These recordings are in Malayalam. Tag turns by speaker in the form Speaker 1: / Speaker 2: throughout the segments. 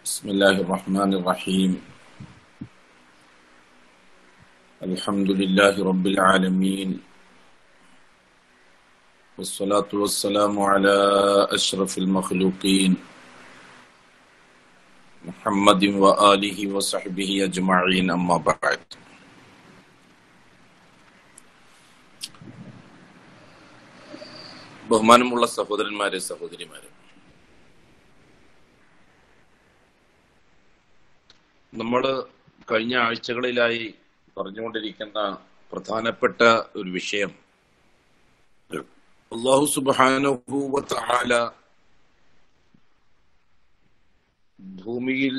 Speaker 1: بسم الله الرحمن الرحيم الحمد لله رب العالمين والصلاة والسلام على أشرف المخلوقين محمد وآله وصحبه أجمعين أما بعد ബഹുമാനമുള്ള സഹോദരന്മാരെ സഹോദരിമാരെ നമ്മൾ കഴിഞ്ഞ ആഴ്ചകളിലായി പറഞ്ഞുകൊണ്ടിരിക്കുന്ന പ്രധാനപ്പെട്ട ഒരു വിഷയം അള്ളാഹു സുബാനുഭൂവത്താല ഭൂമിയിൽ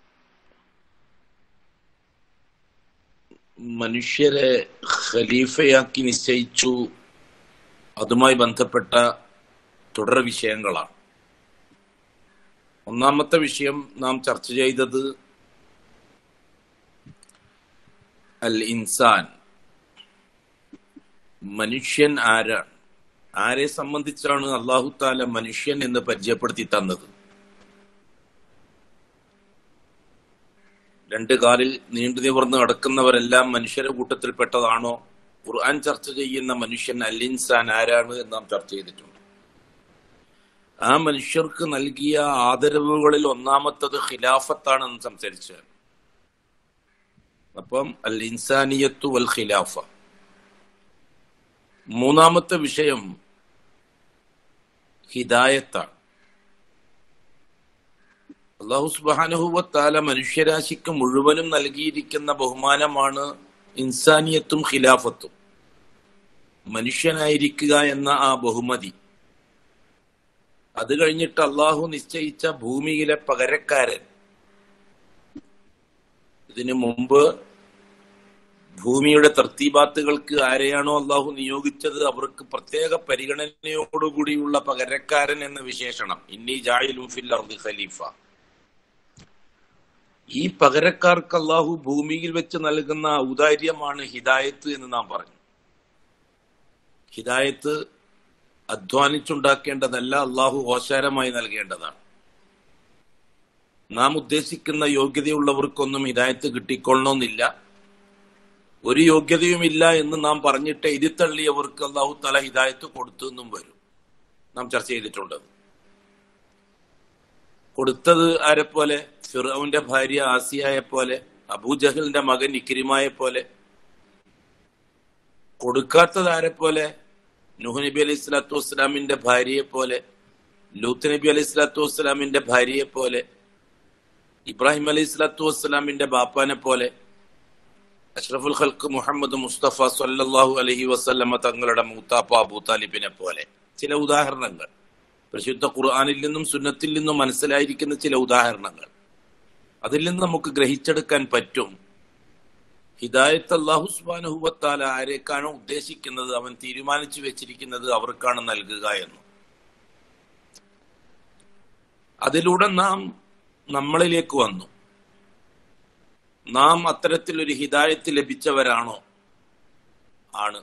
Speaker 1: മനുഷ്യരെ ഖലീഫയാക്കി നിശ്ചയിച്ചു അതുമായി ബന്ധപ്പെട്ട തുടർ വിഷയങ്ങളാണ് ഒന്നാമത്തെ വിഷയം നാം ചർച്ച ചെയ്തത് അൽ ഇൻസാൻ മനുഷ്യൻ ആരാണ് ആരെ സംബന്ധിച്ചാണ് അള്ളാഹു താല മനുഷ്യൻ എന്ന് പരിചയപ്പെടുത്തി തന്നത് രണ്ട് കാലിൽ നീണ്ടു നിവർന്ന് നടക്കുന്നവരെല്ലാം മനുഷ്യരുടെ കൂട്ടത്തിൽപ്പെട്ടതാണോ ഖുർആൻ ചർച്ച ചെയ്യുന്ന മനുഷ്യൻ അൽ ഇൻസാൻ ആരാണ് എന്ന് നാം ചർച്ച ചെയ്തിട്ടുണ്ട് ആ മനുഷ്യർക്ക് നൽകിയ ആദരവുകളിൽ ഒന്നാമത്തത് ഖിലാഫത്താണെന്ന് സംസാരിച്ചത് അപ്പം അൽ ഇൻസാനിയത്തു വൽ ഖിലാഫ മൂന്നാമത്തെ വിഷയം ഹിദായത്താണ് അള്ളാഹു സുബാനുഹുവത്താല മനുഷ്യരാശിക്ക് മുഴുവനും നൽകിയിരിക്കുന്ന ബഹുമാനമാണ് ഇൻസാനിയത്തും ഖിലാഫത്തും മനുഷ്യനായിരിക്കുക എന്ന ആ ബഹുമതി അത് കഴിഞ്ഞിട്ട് അള്ളാഹു നിശ്ചയിച്ച ഭൂമിയിലെ പകരക്കാരൻ ഇതിനു മുമ്പ് ഭൂമിയുടെ തർത്തീബാത്തുകൾക്ക് ആരെയാണോ അള്ളാഹു നിയോഗിച്ചത് അവർക്ക് പ്രത്യേക പരിഗണനയോടുകൂടിയുള്ള പകരക്കാരൻ എന്ന വിശേഷണം ഇന്നി ജായിലും ഫിൽ അർദ് ഖലീഫ ഈ പകരക്കാർക്ക് അള്ളാഹു ഭൂമിയിൽ വെച്ച് നൽകുന്ന ഔദാര്യമാണ് ഹിദായത്ത് എന്ന് നാം പറഞ്ഞു ഹിദായത്ത് അധ്വാനിച്ചുണ്ടാക്കേണ്ടതല്ല അള്ളാഹു ഓശാരമായി നൽകേണ്ടതാണ് നാം ഉദ്ദേശിക്കുന്ന യോഗ്യതയുള്ളവർക്കൊന്നും ഹിദായത്ത് കിട്ടിക്കൊള്ളണമെന്നില്ല ഒരു യോഗ്യതയുമില്ല എന്ന് നാം പറഞ്ഞിട്ട് എഴുത്തള്ളിയവർക്ക് അള്ളാഹു തല ഹിദായത്ത് കൊടുത്തു എന്നും വരും നാം ചർച്ച ചെയ്തിട്ടുണ്ട് കൊടുത്തത് ആരെ പോലെ ഫിറോവിന്റെ ഭാര്യ ആസിയായെ പോലെ അബൂജഹലിന്റെ മകൻ ഇക്രിമായെ പോലെ കൊടുക്കാത്തത് ആരെ പോലെ നുഹ് നബി അലൈഹി സ്വലാത്തു വസ്സലാമിന്റെ ഭാര്യയെ പോലെ ലൂത്ത് നബി അലൈഹി സ്വലാത്തു വസ്സലാമിന്റെ ഭാര്യയെ പോലെ ഇബ്രാഹിം അലൈഹി സ്വലാത്തു വസ്സലാമിന്റെ ബാപ്പാനെ പോലെ അഷ്റഫുൽ ഖൽക്ക് മുഹമ്മദ് മുസ്തഫ സല്ലല്ലാഹു അലൈഹി വസല്ലമ തങ്ങളുടെ മൂത്താപ്പ അബൂ താലിബിനെ പോലെ ചില ഉദാഹരണങ്ങൾ പരിശുദ്ധ ഖുർആാനിൽ നിന്നും സുന്നത്തിൽ നിന്നും മനസ്സിലായിരിക്കുന്ന ചില ഉദാഹരണങ്ങൾ അതിൽ നിന്ന് നമുക്ക് ഗ്രഹിച്ചെടുക്കാൻ പറ്റും ഹിദായത്ത് അള്ളാഹു സുബാനുഹുവത്താല ആരേക്കാണോ ഉദ്ദേശിക്കുന്നത് അവൻ തീരുമാനിച്ചു വെച്ചിരിക്കുന്നത് അവർക്കാണ് നൽകുക എന്ന് അതിലൂടെ നാം നമ്മളിലേക്ക് വന്നു നാം അത്തരത്തിലൊരു ഹിദായത്ത് ലഭിച്ചവരാണോ ആണ്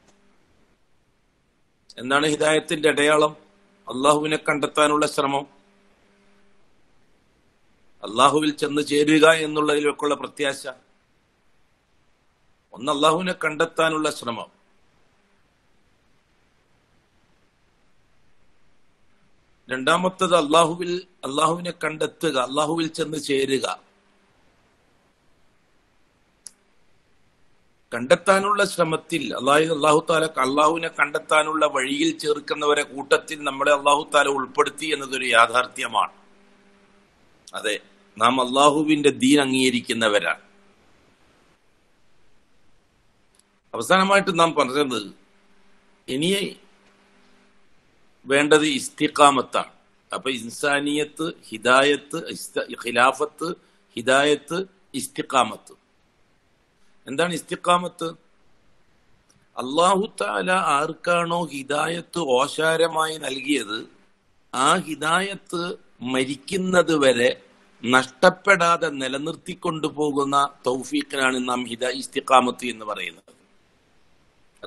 Speaker 1: എന്താണ് ഹിദായത്തിന്റെ അടയാളം അള്ളാഹുവിനെ കണ്ടെത്താനുള്ള ശ്രമം അള്ളാഹുവിൽ ചെന്ന് ചേരുക എന്നുള്ളതിലേക്കുള്ള പ്രത്യാശ ഒന്ന് അള്ളാഹുവിനെ കണ്ടെത്താനുള്ള ശ്രമം രണ്ടാമത്തത് അള്ളാഹുവിൽ അള്ളാഹുവിനെ കണ്ടെത്തുക അള്ളാഹുവിൽ ചെന്ന് ചേരുക കണ്ടെത്താനുള്ള ശ്രമത്തിൽ അള്ളാഹു അള്ളാഹു താല അള്ളാഹുവിനെ കണ്ടെത്താനുള്ള വഴിയിൽ ചേർക്കുന്നവരെ കൂട്ടത്തിൽ നമ്മളെ അള്ളാഹു താല ഉൾപ്പെടുത്തി എന്നതൊരു യാഥാർത്ഥ്യമാണ് അതെ നാം അള്ളാഹുവിന്റെ ദീൻ അംഗീകരിക്കുന്നവരാണ് അവസാനമായിട്ട് നാം പറഞ്ഞത് ഇനി വേണ്ടത് ഇസ്തിഖാമത്താണ് അപ്പൊ ഇൻസാനിയത്ത് ഹിദായത്ത് ഖിലാഫത്ത് ഹിദായത്ത് ഇസ്തിഖാമത്ത് എന്താണ് ഇസ്തിഖാമത്ത് അള്ളാഹു താല ആർക്കാണോ ഹിദായത്ത് ഓശാരമായി നൽകിയത് ആ ഹിദായത്ത് മരിക്കുന്നത് വരെ നഷ്ടപ്പെടാതെ നിലനിർത്തിക്കൊണ്ടു പോകുന്ന തൗഫീഖിനാണ് നാം ഹിദ ഇസ്തിഖാമത്ത് എന്ന് പറയുന്നത് അത്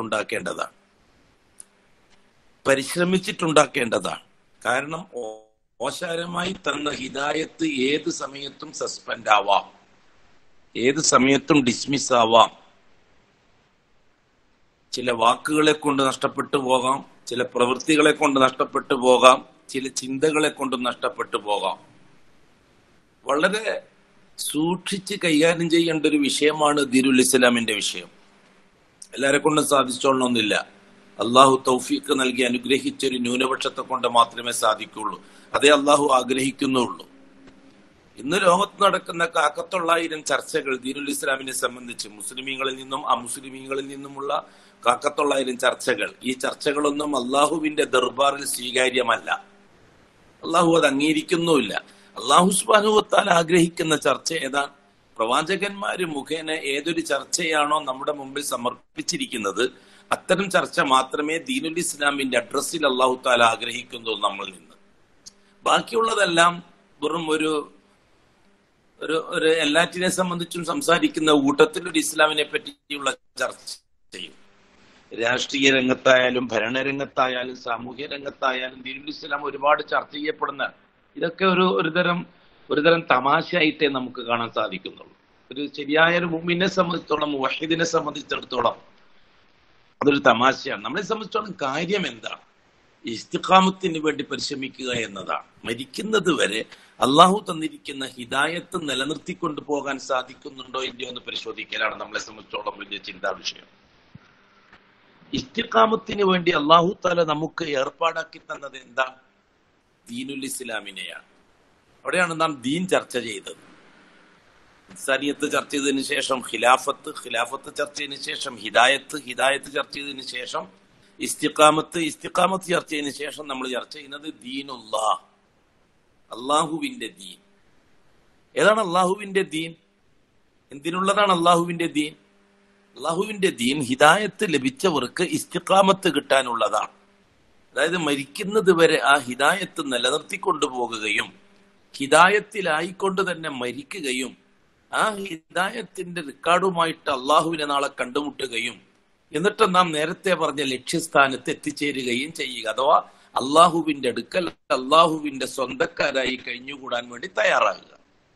Speaker 1: അധ്വാനിച്ചിട്ടുണ്ടാക്കേണ്ടതാണ് പരിശ്രമിച്ചിട്ടുണ്ടാക്കേണ്ടതാണ് കാരണം ഓശാരമായി തന്ന ഹിദായത്ത് ഏത് സമയത്തും സസ്പെൻഡ് ആവാം ഏത് സമയത്തും ഡിസ്മിസ് ആവാം ചില വാക്കുകളെ കൊണ്ട് നഷ്ടപ്പെട്ടു പോകാം ചില പ്രവൃത്തികളെ കൊണ്ട് നഷ്ടപ്പെട്ടു പോകാം ചില ചിന്തകളെ കൊണ്ട് നഷ്ടപ്പെട്ടു പോകാം വളരെ സൂക്ഷിച്ച് കൈകാര്യം ചെയ്യേണ്ട ഒരു വിഷയമാണ് ദീനുൽ ഇസ്ലാമിന്റെ വിഷയം എല്ലാരെ കൊണ്ടും സാധിച്ചോളണമെന്നില്ല അള്ളാഹു തൗഫീഖ് നൽകി അനുഗ്രഹിച്ച ഒരു ന്യൂനപക്ഷത്തെ കൊണ്ട് മാത്രമേ സാധിക്കുള്ളൂ അതേ അള്ളാഹു ആഗ്രഹിക്കുന്നുള്ളൂ ഇന്ന് ലോകത്ത് നടക്കുന്ന കാക്കത്തൊള്ളായിരം ചർച്ചകൾ ദീനുൽ ഇസ്ലാമിനെ സംബന്ധിച്ച് മുസ്ലിമീങ്ങളിൽ നിന്നും അമുസ്ലിമീങ്ങളിൽ നിന്നുമുള്ള കാക്കത്തൊള്ളായിരം ചർച്ചകൾ ഈ ചർച്ചകളൊന്നും അള്ളാഹുവിന്റെ ദർബാറിൽ സ്വീകാര്യമല്ല അള്ളാഹു അത് അംഗീകരിക്കുന്നുമില്ല അള്ളാഹു സ്വാനുവത്താൽ ആഗ്രഹിക്കുന്ന ചർച്ച ഏതാണ് പ്രവാചകന്മാര് മുഖേന ഏതൊരു ചർച്ചയാണോ നമ്മുടെ മുമ്പിൽ സമർപ്പിച്ചിരിക്കുന്നത് അത്തരം ചർച്ച മാത്രമേ ദീനുൽ ഇസ്ലാമിന്റെ അഡ്രസ്സിൽ അള്ളാഹു താല ആഗ്രഹിക്കുന്നു നമ്മളിൽ നിന്ന് ബാക്കിയുള്ളതെല്ലാം വെറും ഒരു ഒരു ഒരു എല്ലാറ്റിനെ സംബന്ധിച്ചും സംസാരിക്കുന്ന കൂട്ടത്തിൽ ഒരു ഇസ്ലാമിനെ പറ്റിയുള്ള ചർച്ച ചെയ്യും രാഷ്ട്രീയ രംഗത്തായാലും ഭരണരംഗത്തായാലും സാമൂഹ്യ രംഗത്തായാലും ദീനുൽ ഇസ്ലാം ഒരുപാട് ചർച്ച ചെയ്യപ്പെടുന്ന ഇതൊക്കെ ഒരു ഒരുതരം ഒരുതരം തമാശയായിട്ടേ നമുക്ക് കാണാൻ സാധിക്കുന്നുള്ളൂ ഒരു ശരിയായ ഒരു മുമ്മിനെ സംബന്ധിച്ചിടത്തോളം വഹീദിനെ സംബന്ധിച്ചിടത്തോളം അതൊരു തമാശയാണ് നമ്മളെ സംബന്ധിച്ചിടത്തോളം കാര്യം എന്താണ് ഇസ്തിഖാമത്തിന് വേണ്ടി പരിശ്രമിക്കുക എന്നതാണ് മരിക്കുന്നത് വരെ അള്ളാഹു തന്നിരിക്കുന്ന ഹിദായത്ത് നിലനിർത്തിക്കൊണ്ടു പോകാൻ സാധിക്കുന്നുണ്ടോ ഇല്ലയോ എന്ന് പരിശോധിക്കലാണ് നമ്മളെ സംബന്ധിച്ചോളം വലിയ ചിന്താ വിഷയം ഇസ്തിഖാമത്തിന് വേണ്ടി അള്ളാഹു താല നമുക്ക് ഏർപ്പാടാക്കി തന്നത് എന്താണ് ദീനുൽ ഇസ്ലാമിനെയാണ് അവിടെയാണ് നാം ദീൻ ചർച്ച ചെയ്തത് ഇൻസാനിയത്ത് ചർച്ച ചെയ്തതിനു ശേഷം ഖിലാഫത്ത് ഖിലാഫത്ത് ചർച്ച ചെയ്തതിനു ശേഷം ഹിദായത്ത് ഹിദായത്ത് ചർച്ച ചെയ്തതിനു ശേഷം ഇസ്തിഖാമത്ത് ഇസ്തിഖാമത്ത് ചർച്ച ചെയ്തതിനു ശേഷം നമ്മൾ ചർച്ച ചെയ്യുന്നത് ദീനുള്ള അള്ളാഹുവിന്റെ ദീൻ ഏതാണ് അള്ളാഹുവിന്റെ ദീൻ എന്തിനുള്ളതാണ് അള്ളാഹുവിന്റെ ദീൻ അള്ളാഹുവിന്റെ ദീൻ ഹിദായത്ത് ലഭിച്ചവർക്ക് ഇസ്തിഖാമത്ത് കിട്ടാനുള്ളതാണ് അതായത് മരിക്കുന്നത് വരെ ആ ഹിദായത്ത് നിലനിർത്തിക്കൊണ്ടു പോകുകയും ഹിദായത്തിലായിക്കൊണ്ട് തന്നെ മരിക്കുകയും ആ ഹിദായത്തിന്റെ റെക്കോർഡുമായിട്ട് അള്ളാഹുവിനെ നാളെ കണ്ടുമുട്ടുകയും എന്നിട്ട് നാം നേരത്തെ പറഞ്ഞ ലക്ഷ്യസ്ഥാനത്ത് എത്തിച്ചേരുകയും ചെയ്യുക അഥവാ അള്ളാഹുവിന്റെ അടുക്കൽ അള്ളാഹുവിന്റെ സ്വന്തക്കാരായി കഴിഞ്ഞുകൂടാൻ വേണ്ടി തയ്യാറാകുക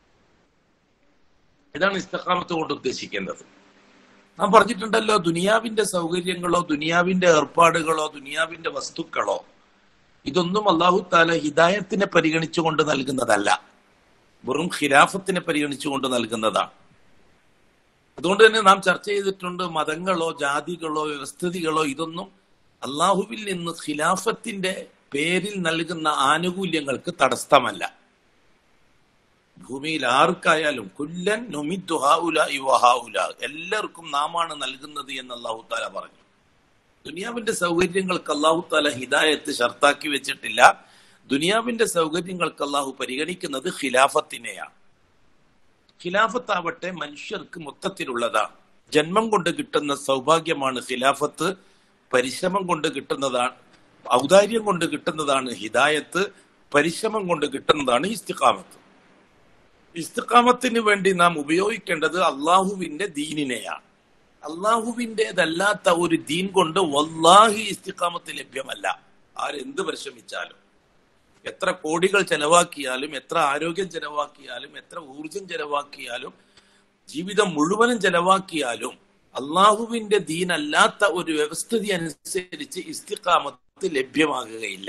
Speaker 1: ഇതാണ് ഇസ്തഖാമത്ത് കൊണ്ട് ഉദ്ദേശിക്കുന്നത് നാം പറഞ്ഞിട്ടുണ്ടല്ലോ ദുനിയാവിന്റെ സൗകര്യങ്ങളോ ദുനിയാവിന്റെ ഏർപ്പാടുകളോ ദുനിയാവിന്റെ വസ്തുക്കളോ ഇതൊന്നും അള്ളാഹു താല ഹിദായത്തിനെ പരിഗണിച്ചുകൊണ്ട് നൽകുന്നതല്ല വെറും ഖിലാഫത്തിനെ പരിഗണിച്ചുകൊണ്ട് നൽകുന്നതാണ് അതുകൊണ്ട് തന്നെ നാം ചർച്ച ചെയ്തിട്ടുണ്ട് മതങ്ങളോ ജാതികളോ വ്യവസ്ഥിതികളോ ഇതൊന്നും അള്ളാഹുവിൽ നിന്ന് ഖിലാഫത്തിന്റെ പേരിൽ നൽകുന്ന ആനുകൂല്യങ്ങൾക്ക് തടസ്സമല്ല ഭൂമിയിൽ ആർക്കായാലും കുല്ലൻ നുമിദ്ദുഹാഉല ഇവഹാഉല എല്ലാവർക്കും നാമാണ് നൽകുന്നത് എന്ന് അള്ളാഹു താല പറഞ്ഞു ദുനിയാവിന്റെ സൗകര്യങ്ങൾക്ക് അള്ളാഹു താല ഹിദായത്ത് ഷർത്താക്കി വെച്ചിട്ടില്ല ദുനിയാവിന്റെ സൗകര്യങ്ങൾക്ക് അള്ളാഹു പരിഗണിക്കുന്നത് ഖിലാഫത്തിനെയാണ് ഖിലാഫത്താവട്ടെ മനുഷ്യർക്ക് മൊത്തത്തിലുള്ളതാണ് ജന്മം കൊണ്ട് കിട്ടുന്ന സൗഭാഗ്യമാണ് ഖിലാഫത്ത് പരിശ്രമം കൊണ്ട് കിട്ടുന്നതാണ് ഔദാര്യം കൊണ്ട് കിട്ടുന്നതാണ് ഹിദായത്ത് പരിശ്രമം കൊണ്ട് കിട്ടുന്നതാണ് ഇസ്തിഖാമത്ത് ഇസ്തിഖാമത്തിന് വേണ്ടി നാം ഉപയോഗിക്കേണ്ടത് അള്ളാഹുവിന്റെ ദീനിനെയാണ് അള്ളാഹുവിൻ്റെതല്ലാത്ത ഒരു ദീൻ കൊണ്ട് വല്ലാഹി ഇസ്തിഖാമത്ത് ലഭ്യമല്ല ആരെന്ത് പരിശ്രമിച്ചാലും എത്ര കോടികൾ ചെലവാക്കിയാലും എത്ര ആരോഗ്യം ചെലവാക്കിയാലും എത്ര ഊർജം ചെലവാക്കിയാലും ജീവിതം മുഴുവനും ചെലവാക്കിയാലും അള്ളാഹുവിന്റെ ദീനല്ലാത്ത ഒരു വ്യവസ്ഥിതി അനുസരിച്ച് ഇസ്തിഖാമത്ത് ലഭ്യമാകുകയില്ല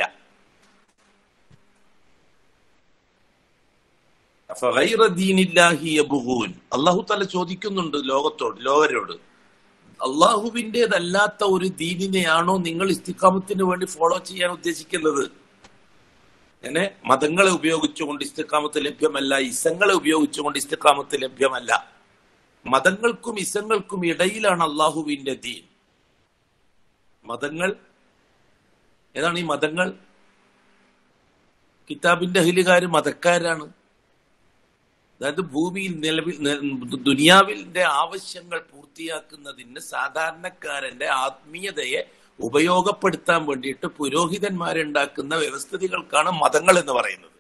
Speaker 1: അള്ളാഹു തല ചോദിക്കുന്നുണ്ട് ലോകത്തോട് ലോകരോട് അള്ളാഹുവിൻ്റെതല്ലാത്ത ഒരു ദീനിനെയാണോ നിങ്ങൾ ഇസ്തിഖാമത്തിന് വേണ്ടി ഫോളോ ചെയ്യാൻ ഉദ്ദേശിക്കുന്നത് അങ്ങനെ മതങ്ങളെ ഉപയോഗിച്ചുകൊണ്ട് ഇസ്തിഖാമത്ത് ലഭ്യമല്ല ഇസങ്ങളെ ഉപയോഗിച്ചുകൊണ്ട് ഇസ്തിഖാമത്ത് ലഭ്യമല്ല മതങ്ങൾക്കും ഇസങ്ങൾക്കും ഇടയിലാണ് അള്ളാഹുവിന്റെ ദീൻ മതങ്ങൾ ഏതാണ് ഈ മതങ്ങൾ കിതാബിന്റെ അഹിലുകാര് മതക്കാരാണ് അതായത് ഭൂമിയിൽ നിലവിൽ ദുനിയാവിന്റെ ആവശ്യങ്ങൾ പൂർത്തിയാക്കുന്നതിന് സാധാരണക്കാരന്റെ ആത്മീയതയെ ഉപയോഗപ്പെടുത്താൻ വേണ്ടിയിട്ട് പുരോഹിതന്മാരുണ്ടാക്കുന്ന വ്യവസ്ഥിതികൾക്കാണ് മതങ്ങൾ എന്ന് പറയുന്നത്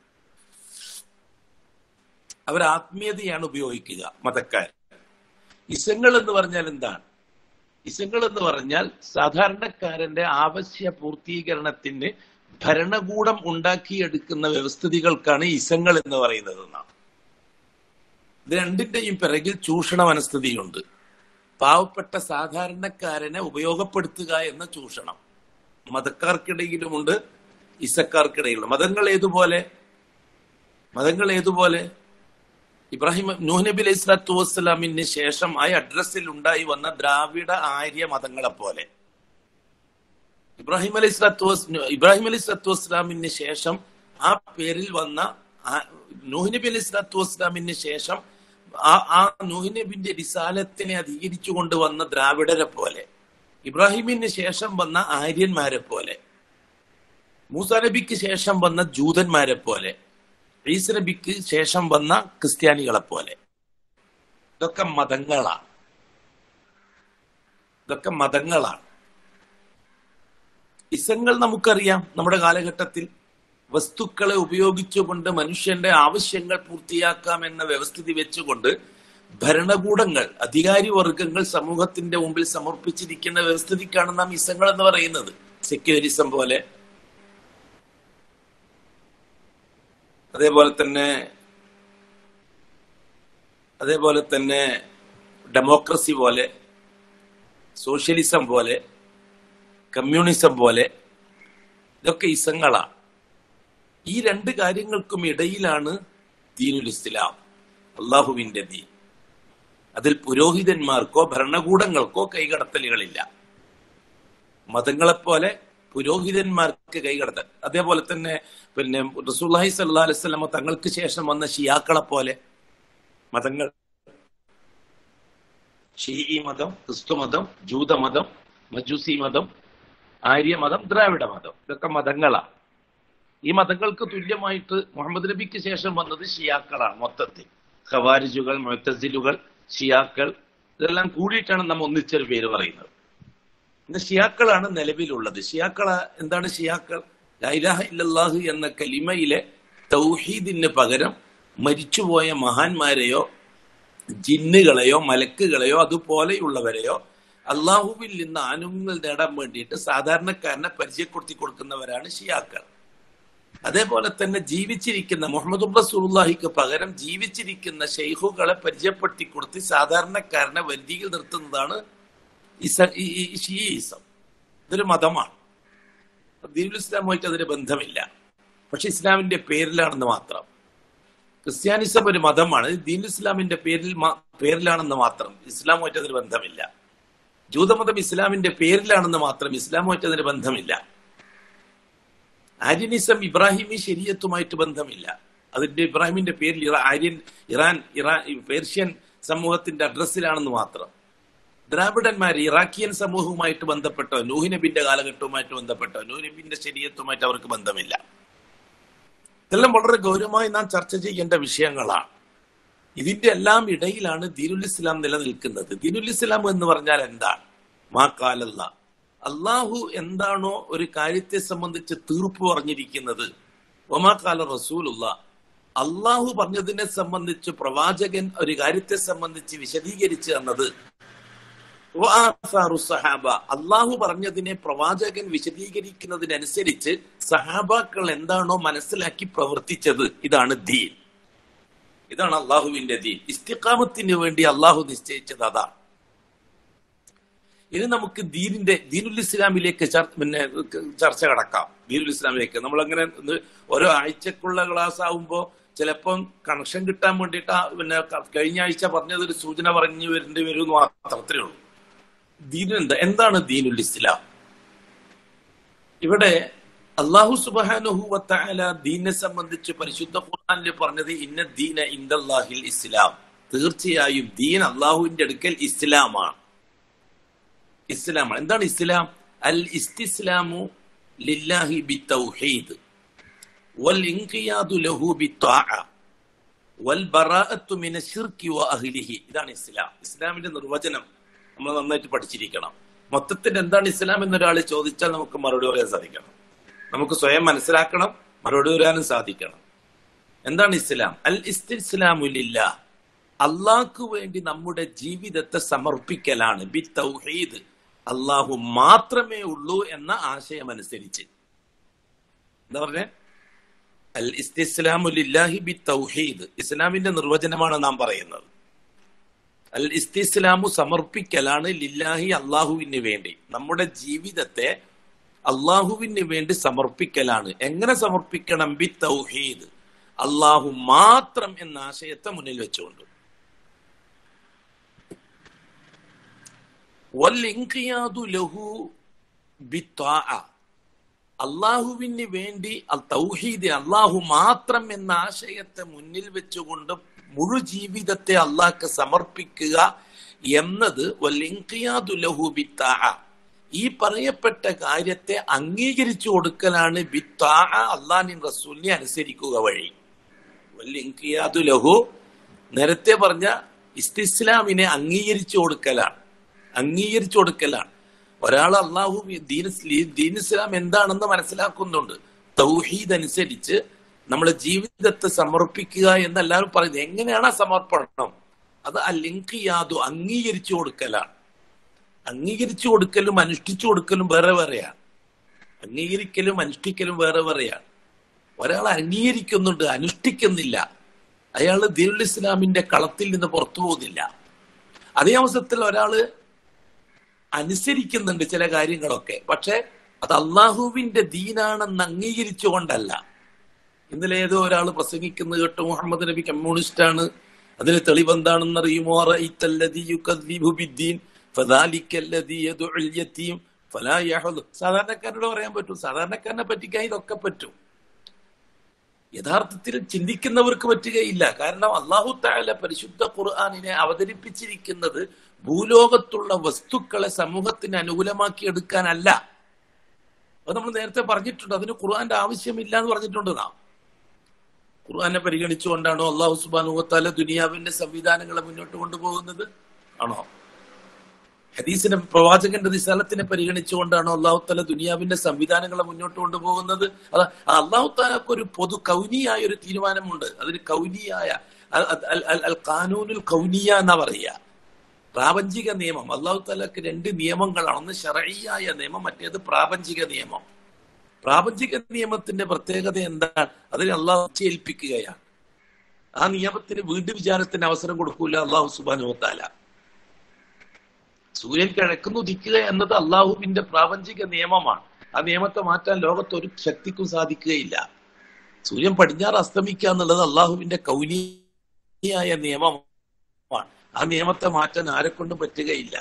Speaker 1: അവർ ആത്മീയതയാണ് ഉപയോഗിക്കുക മതക്കാർ ഇസങ്ങൾ എന്ന് പറഞ്ഞാൽ എന്താണ് ഇസങ്ങൾ എന്ന് പറഞ്ഞാൽ സാധാരണക്കാരന്റെ ആവശ്യ പൂർത്തീകരണത്തിന് ഭരണകൂടം ഉണ്ടാക്കിയെടുക്കുന്ന വ്യവസ്ഥിതികൾക്കാണ് ഇസങ്ങൾ എന്ന് പറയുന്നത് എന്നാണ് ഇത് രണ്ടിന്റെയും പിറകിൽ ചൂഷണ മനസ്ഥിതിയുണ്ട് പാവപ്പെട്ട സാധാരണക്കാരനെ ഉപയോഗപ്പെടുത്തുക എന്ന ചൂഷണം മതക്കാർക്കിടയിലുമുണ്ട് ഇസക്കാർക്കിടയിലും മതങ്ങൾ ഏതുപോലെ മതങ്ങൾ ഏതുപോലെ ഇബ്രാഹിം നൂഹ് നബി അലൈഹി സ്വലാത്തു വസ്സലാമിന് ശേഷം ആ അഡ്രസ്സിൽ ഉണ്ടായി വന്ന ദ്രാവിഡ ആര്യ മതങ്ങളെ പോലെ ഇബ്രാഹിം അലൈഹി സ്വലാത്തു വസ് ഇബ്രാഹിം അലൈഹി സ്വലാത്തു വസ്സലാമിന് ശേഷം ആ പേരിൽ വന്ന ആ നൂഹ് നബി അലൈഹി സ്വലാത്തു വസ്സലാമിന് ശേഷം ആ ആ നൂഹ് നബിന്റെ റിസാലത്തിനെ അധികരിച്ചു കൊണ്ടുവന്ന ദ്രാവിഡരെ പോലെ ഇബ്രാഹിമിന് ശേഷം വന്ന ആര്യന്മാരെ പോലെ മൂസ നബിക്ക് ശേഷം വന്ന ജൂതന്മാരെ പോലെ ഈസ നബിക്ക് ശേഷം വന്ന ക്രിസ്ത്യാനികളെ പോലെ ഇതൊക്കെ മതങ്ങളാണ് ഇതൊക്കെ മതങ്ങളാണ് ഇസങ്ങൾ നമുക്കറിയാം നമ്മുടെ കാലഘട്ടത്തിൽ വസ്തുക്കളെ ഉപയോഗിച്ചുകൊണ്ട് മനുഷ്യന്റെ ആവശ്യങ്ങൾ പൂർത്തിയാക്കാം എന്ന വ്യവസ്ഥിതി വെച്ചുകൊണ്ട് ഭരണകൂടങ്ങൾ അധികാരി വർഗങ്ങൾ സമൂഹത്തിന്റെ മുമ്പിൽ സമർപ്പിച്ചിരിക്കുന്ന വ്യവസ്ഥിതിക്കാണ് നാം ഇസങ്ങൾ എന്ന് പറയുന്നത് സെക്യൂരിസം പോലെ അതേപോലെ തന്നെ അതേപോലെ തന്നെ ഡെമോക്രസി പോലെ സോഷ്യലിസം പോലെ കമ്മ്യൂണിസം പോലെ ഇതൊക്കെ ഇസങ്ങളാണ് ഈ രണ്ട് കാര്യങ്ങൾക്കും ഇടയിലാണ് ദീനുൽ ഇസ്ലാം അള്ളാഹുവിന്റെ ദീൻ അതിൽ പുരോഹിതന്മാർക്കോ ഭരണകൂടങ്ങൾക്കോ കൈകടത്തലുകളില്ല മതങ്ങളെപ്പോലെ പുരോഹിതന്മാർക്ക് കൈകടത്തൽ അതേപോലെ തന്നെ പിന്നെ റസൂല്ലാഹി സല്ലാ അലൈവല്ലമ തങ്ങൾക്ക് ശേഷം വന്ന ഷിയാക്കളെ പോലെ മതങ്ങൾ ഷീഇ മതം ക്രിസ്തു മതം ജൂതമതം മജൂസി മതം ആര്യമതം ദ്രാവിഡ മതം ഇതൊക്കെ മതങ്ങളാണ് ഈ മതങ്ങൾക്ക് തുല്യമായിട്ട് മുഹമ്മദ് നബിക്ക് ശേഷം വന്നത് ഷിയാക്കളാണ് മൊത്തത്തിൽ ഖവാരിജുകൾ മൊത്തസിലുകൾ ഷിയാക്കൾ ഇതെല്ലാം കൂടിയിട്ടാണ് നാം ഒന്നിച്ചൊരു പേര് പറയുന്നത് ഇന്ന് ഷിയാക്കളാണ് നിലവിലുള്ളത് ഷിയാക്കള എന്താണ് ഷിയാക്കൾ ലൈലാഹ ഇല്ലല്ലാഹു എന്ന കലിമയിലെ തൗഹീദിന് പകരം മരിച്ചുപോയ മഹാന്മാരെയോ ജിന്നുകളെയോ മലക്കുകളെയോ അതുപോലെയുള്ളവരെയോ അള്ളാഹുവിൽ നിന്ന് ആനുകൂല്യങ്ങൾ നേടാൻ വേണ്ടിയിട്ട് സാധാരണക്കാരനെ പരിചയപ്പെടുത്തി കൊടുക്കുന്നവരാണ് ഷിയാക്കൾ അതേപോലെ തന്നെ ജീവിച്ചിരിക്കുന്ന മുഹമ്മദ് റസൂലുള്ളാഹിക്ക് പകരം ജീവിച്ചിരിക്കുന്ന ഷെയ്ഖുകളെ പരിചയപ്പെടുത്തി കൊടുത്ത് സാധാരണക്കാരനെ വരുതിയിൽ നിർത്തുന്നതാണ് ഇസ ഷീയിസം ഇതൊരു മതമാണ് ദീനുൽ ഇസ്ലാമുമായിട്ട് അതിന് ബന്ധമില്ല പക്ഷെ ഇസ്ലാമിന്റെ പേരിലാണെന്ന് മാത്രം ക്രിസ്ത്യാനിസം ഒരു മതമാണ് ദീനുൽ ഇസ്ലാമിന്റെ പേരിൽ പേരിലാണെന്ന് മാത്രം ഇസ്ലാമുമായിട്ട് അതിന് ബന്ധമില്ല ജൂതമതം ഇസ്ലാമിന്റെ പേരിലാണെന്ന് മാത്രം ഇസ്ലാമുമായിട്ട് അതിന് ബന്ധമില്ല ആര്യനിസം ഇബ്രാഹിമി ശരീരത്തുമായിട്ട് ബന്ധമില്ല അതിന്റെ ഇബ്രാഹിമിന്റെ പേരിൽ ആര്യൻ ഇറാൻ ഇറാൻ പേർഷ്യൻ സമൂഹത്തിന്റെ അഡ്രസ്സിലാണെന്ന് മാത്രം ദ്രാവിഡന്മാർ ഇറാഖിയൻ സമൂഹവുമായിട്ട് ബന്ധപ്പെട്ടോ നൂഹിനബിന്റെ കാലഘട്ടവുമായിട്ട് ബന്ധപ്പെട്ടോ നൂഹിനബിന്റെ ശരീരത്തുമായിട്ട് അവർക്ക് ബന്ധമില്ല ഇതെല്ലാം വളരെ ഗൗരവമായി നാം ചർച്ച ചെയ്യേണ്ട വിഷയങ്ങളാണ് ഇതിന്റെ എല്ലാം ഇടയിലാണ് ദീനുൽ ഇസ്ലാം നിലനിൽക്കുന്നത് ദീനുൽ ഇസ്ലാം എന്ന് പറഞ്ഞാൽ എന്താണ് മാ കാലല്ല അള്ളാഹു എന്താണോ ഒരു കാര്യത്തെ സംബന്ധിച്ച് തീർപ്പ് പറഞ്ഞിരിക്കുന്നത് ഒമാ കാല റസൂലുള്ള അള്ളാഹു പറഞ്ഞതിനെ സംബന്ധിച്ച് പ്രവാചകൻ ഒരു കാര്യത്തെ സംബന്ധിച്ച് വിശദീകരിച്ചു തന്നത് സഹാബ അള്ളാഹു പറഞ്ഞതിനെ പ്രവാചകൻ വിശദീകരിക്കുന്നതിനനുസരിച്ച് സഹാബാക്കൾ എന്താണോ മനസ്സിലാക്കി പ്രവർത്തിച്ചത് ഇതാണ് ദീൻ ഇതാണ് അള്ളാഹുവിന്റെ ദീൻ ഇസ്തിഖാമത്തിന് വേണ്ടി അള്ളാഹു നിശ്ചയിച്ചത് അതാണ് ഇനി നമുക്ക് ദീനിന്റെ ദീനുൽ ഇസ്ലാമിലേക്ക് പിന്നെ ചർച്ച കടക്കാം ദീനുൽ ഇസ്ലാമിലേക്ക് നമ്മളങ്ങനെ ഓരോ ആഴ്ചക്കുള്ള ക്ലാസ് ആവുമ്പോൾ ചിലപ്പം കണക്ഷൻ കിട്ടാൻ വേണ്ടിയിട്ട് പിന്നെ കഴിഞ്ഞ ആഴ്ച പറഞ്ഞത് ഒരു സൂചന പറഞ്ഞു വരേണ്ടി വരും എന്ന് മാത്രം അത്രേ ഉള്ളൂ ദീൻ എന്താ എന്താണ് ദീനുൽ ഇസ്ലാം ഇവിടെ അള്ളാഹു സുബാനുഹുവല ദീനെ സംബന്ധിച്ച് പരിശുദ്ധ ഖുർആാനിൽ പറഞ്ഞത് ഇന്ന ദീന ഇന്ദാഹിൽ ഇസ്ലാം തീർച്ചയായും ദീൻ അള്ളാഹുവിന്റെ അടുക്കൽ ഇസ്ലാമാണ് ഇസ്ലാമാണ് എന്താണ് ഇസ്ലാം അൽ ഇസ്തിസ്ലാമു ലില്ലാഹി ബി തൗഹീദ് വൽ ഇൻഖിയാദു ലഹു ബി ത്വാഅ വൽ ബറാഅത്തു മിന ശിർക്കി വ അഹ്ലിഹി ഇതാണ് ഇസ്ലാം ഇസ്ലാമിന്റെ നിർവചനം നമ്മൾ നന്നായിട്ട് പഠിച്ചിരിക്കണം മൊത്തത്തിൽ എന്താണ് ഇസ്ലാം എന്നൊരാൾ ചോദിച്ചാൽ നമുക്ക് മറുപടി പറയാൻ സാധിക്കണം നമുക്ക് സ്വയം മനസ്സിലാക്കണം മറുപടി പറയാനും സാധിക്കണം എന്താണ് ഇസ്ലാം അൽ ഇസ്തിസ്ലാമുലില്ല അള്ളാഹ്ക്ക് വേണ്ടി നമ്മുടെ ജീവിതത്തെ സമർപ്പിക്കലാണ് ബി തൗഹീദ് അള്ളാഹു മാത്രമേ ഉള്ളൂ എന്ന ആശയമനുസരിച്ച് എന്താ പറഞ്ഞേ അൽ ഇസ്തിസ്ലാമു ലില്ലാഹി ബി തൗഹീദ് ഇസ്ലാമിന്റെ നിർവചനമാണ് നാം പറയുന്നത് അൽ ഇസ്തിസ്ലാമു സമർപ്പിക്കലാണ് ലില്ലാഹി അള്ളാഹുവിന് വേണ്ടി നമ്മുടെ ജീവിതത്തെ അള്ളാഹുവിന് വേണ്ടി സമർപ്പിക്കലാണ് എങ്ങനെ സമർപ്പിക്കണം ബി തൗഹീദ് അള്ളാഹു മാത്രം എന്ന ആശയത്തെ മുന്നിൽ വെച്ചുകൊണ്ട് വൽ ലഹു ബിത്വാഅ അള്ളാഹുവിന് വേണ്ടി അൽ തൗഹീദ് അള്ളാഹു മാത്രം എന്ന ആശയത്തെ മുന്നിൽ വെച്ചുകൊണ്ട് മുഴു ജീവിതത്തെ അള്ളാഹ്ക്ക് സമർപ്പിക്കുക എന്നത് ലഹു ബിത്താഅ ഈ പറയപ്പെട്ട കാര്യത്തെ അംഗീകരിച്ചു കൊടുക്കലാണ് ബിത്താഅ അള്ളാഹിൻ റസൂലിനെ അനുസരിക്കുക വഴി വല്ലിങ്കിയാദു ലഹു നേരത്തെ പറഞ്ഞ ഇസ്തിസ്ലാമിനെ അംഗീകരിച്ചു കൊടുക്കലാണ് അംഗീകരിച്ചു കൊടുക്കലാണ് ഒരാൾ അള്ളാഹു ദീൻ ദീൻ ഇസ്ലാം എന്താണെന്ന് മനസ്സിലാക്കുന്നുണ്ട് തൗഹീദ് അനുസരിച്ച് നമ്മുടെ ജീവിതത്തെ സമർപ്പിക്കുക എന്നെല്ലാവരും പറയുന്നത് എങ്ങനെയാണ് ആ സമർപ്പണം അത് അലിങ്കിയാതു അംഗീകരിച്ചു കൊടുക്കലാണ് അംഗീകരിച്ചു കൊടുക്കലും അനുഷ്ഠിച്ചു കൊടുക്കലും വേറെ വേറെയാണ് അംഗീകരിക്കലും അനുഷ്ഠിക്കലും വേറെ വേറെയാണ് ഒരാൾ അംഗീകരിക്കുന്നുണ്ട് അനുഷ്ഠിക്കുന്നില്ല അയാൾ ദീനുൽ ഇസ്ലാമിന്റെ കളത്തിൽ നിന്ന് പുറത്തു പോകുന്നില്ല അതേ അവസരത്തിൽ ഒരാള് അനുസരിക്കുന്നുണ്ട് ചില കാര്യങ്ങളൊക്കെ പക്ഷെ അത് അള്ളാഹുവിന്റെ ദീനാണെന്ന് അംഗീകരിച്ചുകൊണ്ടല്ല ഇന്നലെ ഏതോ ഒരാൾ പ്രസംഗിക്കുന്നത് കേട്ടു മുഹമ്മദ് നബി കമ്മ്യൂണിസ്റ്റ് ആണ് അതിന് തെളിവെന്താണെന്ന് അറിയുമോ സാധാരണക്കാരോട് പറയാൻ പറ്റും സാധാരണക്കാരനെ പറ്റിക്കാൻ ഇതൊക്കെ പറ്റും യഥാർത്ഥത്തിൽ ചിന്തിക്കുന്നവർക്ക് പറ്റുകയില്ല കാരണം അള്ളാഹു താല പരിശുദ്ധ ഖുർആാനിനെ അവതരിപ്പിച്ചിരിക്കുന്നത് ഭൂലോകത്തുള്ള വസ്തുക്കളെ സമൂഹത്തിന് അനുകൂലമാക്കി എടുക്കാനല്ല അത് നമ്മൾ നേരത്തെ പറഞ്ഞിട്ടുണ്ട് അതിന് ഖുർആന്റെ ആവശ്യമില്ല എന്ന് പറഞ്ഞിട്ടുണ്ട് നാം ഖുർആനെ പരിഗണിച്ചുകൊണ്ടാണോ അള്ളാഹു സുബാനുവത്താല ദുനിയാവിന്റെ സംവിധാനങ്ങളെ മുന്നോട്ട് കൊണ്ടുപോകുന്നത് ആണോ ഹദീസിന്റെ പ്രവാചകന്റെ റിസാലത്തിനെ പരിഗണിച്ചുകൊണ്ടാണോ അള്ളാഹു താല ദുനിയാവിന്റെ സംവിധാനങ്ങളെ മുന്നോട്ട് കൊണ്ടുപോകുന്നത് അത് അള്ളാഹു താലക്ക് ഒരു പൊതു കൗനിയായ ഒരു തീരുമാനമുണ്ട് അതിന് കൗനിയായ അൽ കാനൂനുൽ കൗനിയ എന്നാ പറയുക പ്രാപഞ്ചിക നിയമം അള്ളാഹു താലക്ക് രണ്ട് നിയമങ്ങളാണ് ഒന്ന് ഷറയ്യായ നിയമം മറ്റേത് പ്രാപഞ്ചിക നിയമം പ്രാപഞ്ചിക നിയമത്തിന്റെ പ്രത്യേകത എന്താണ് അതിന് അള്ളാഹു ഏൽപ്പിക്കുകയാണ് ആ നിയമത്തിന് വീണ്ടും വിചാരത്തിന് അവസരം കൊടുക്കൂല അള്ളാഹു സുബാനുവത്താല സൂര്യൻ കിഴക്കുന്നു ഉദിക്കുക എന്നത് അള്ളാഹുവിന്റെ പ്രാപഞ്ചിക നിയമമാണ് ആ നിയമത്തെ മാറ്റാൻ ലോകത്ത് ഒരു ശക്തിക്കും സാധിക്കുകയില്ല സൂര്യൻ പടിഞ്ഞാറ് അസ്തമിക്കുക എന്നുള്ളത് അള്ളാഹുവിന്റെ കൗനിയായ നിയമമാണ് ആ നിയമത്തെ മാറ്റാൻ ആരെക്കൊണ്ടും പറ്റുകയില്ല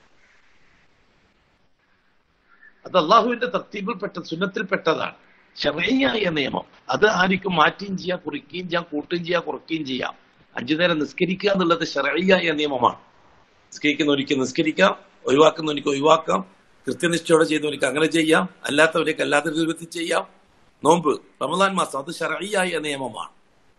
Speaker 1: അത് അള്ളാഹുവിന്റെ തർത്തീബിൽപ്പെട്ട സുന്നത്തിൽപ്പെട്ടതാണ് ഷറയായ നിയമം അത് ആർക്കും മാറ്റുകയും ചെയ്യാം കുറിക്കുകയും ചെയ്യാം കൂട്ടുകയും ചെയ്യാം കുറയ്ക്കുകയും ചെയ്യാം അഞ്ചു നേരം നിസ്കരിക്കുക എന്നുള്ളത് ഷറയായ നിയമമാണ് നിസ്കരിക്കുന്നവർക്ക് നിസ്കരിക്കാം ഒഴിവാക്കുന്നവർക്ക് ഒഴിവാക്കാം കൃത്യനിഷ്ഠയോടെ ചെയ്യുന്നവർക്ക് അങ്ങനെ ചെയ്യാം അല്ലാത്തവർക്ക് അല്ലാത്ത രൂപത്തിൽ ചെയ്യാം നോമ്പ് റമദാൻ മാസം അത് ഷറയായ നിയമമാണ്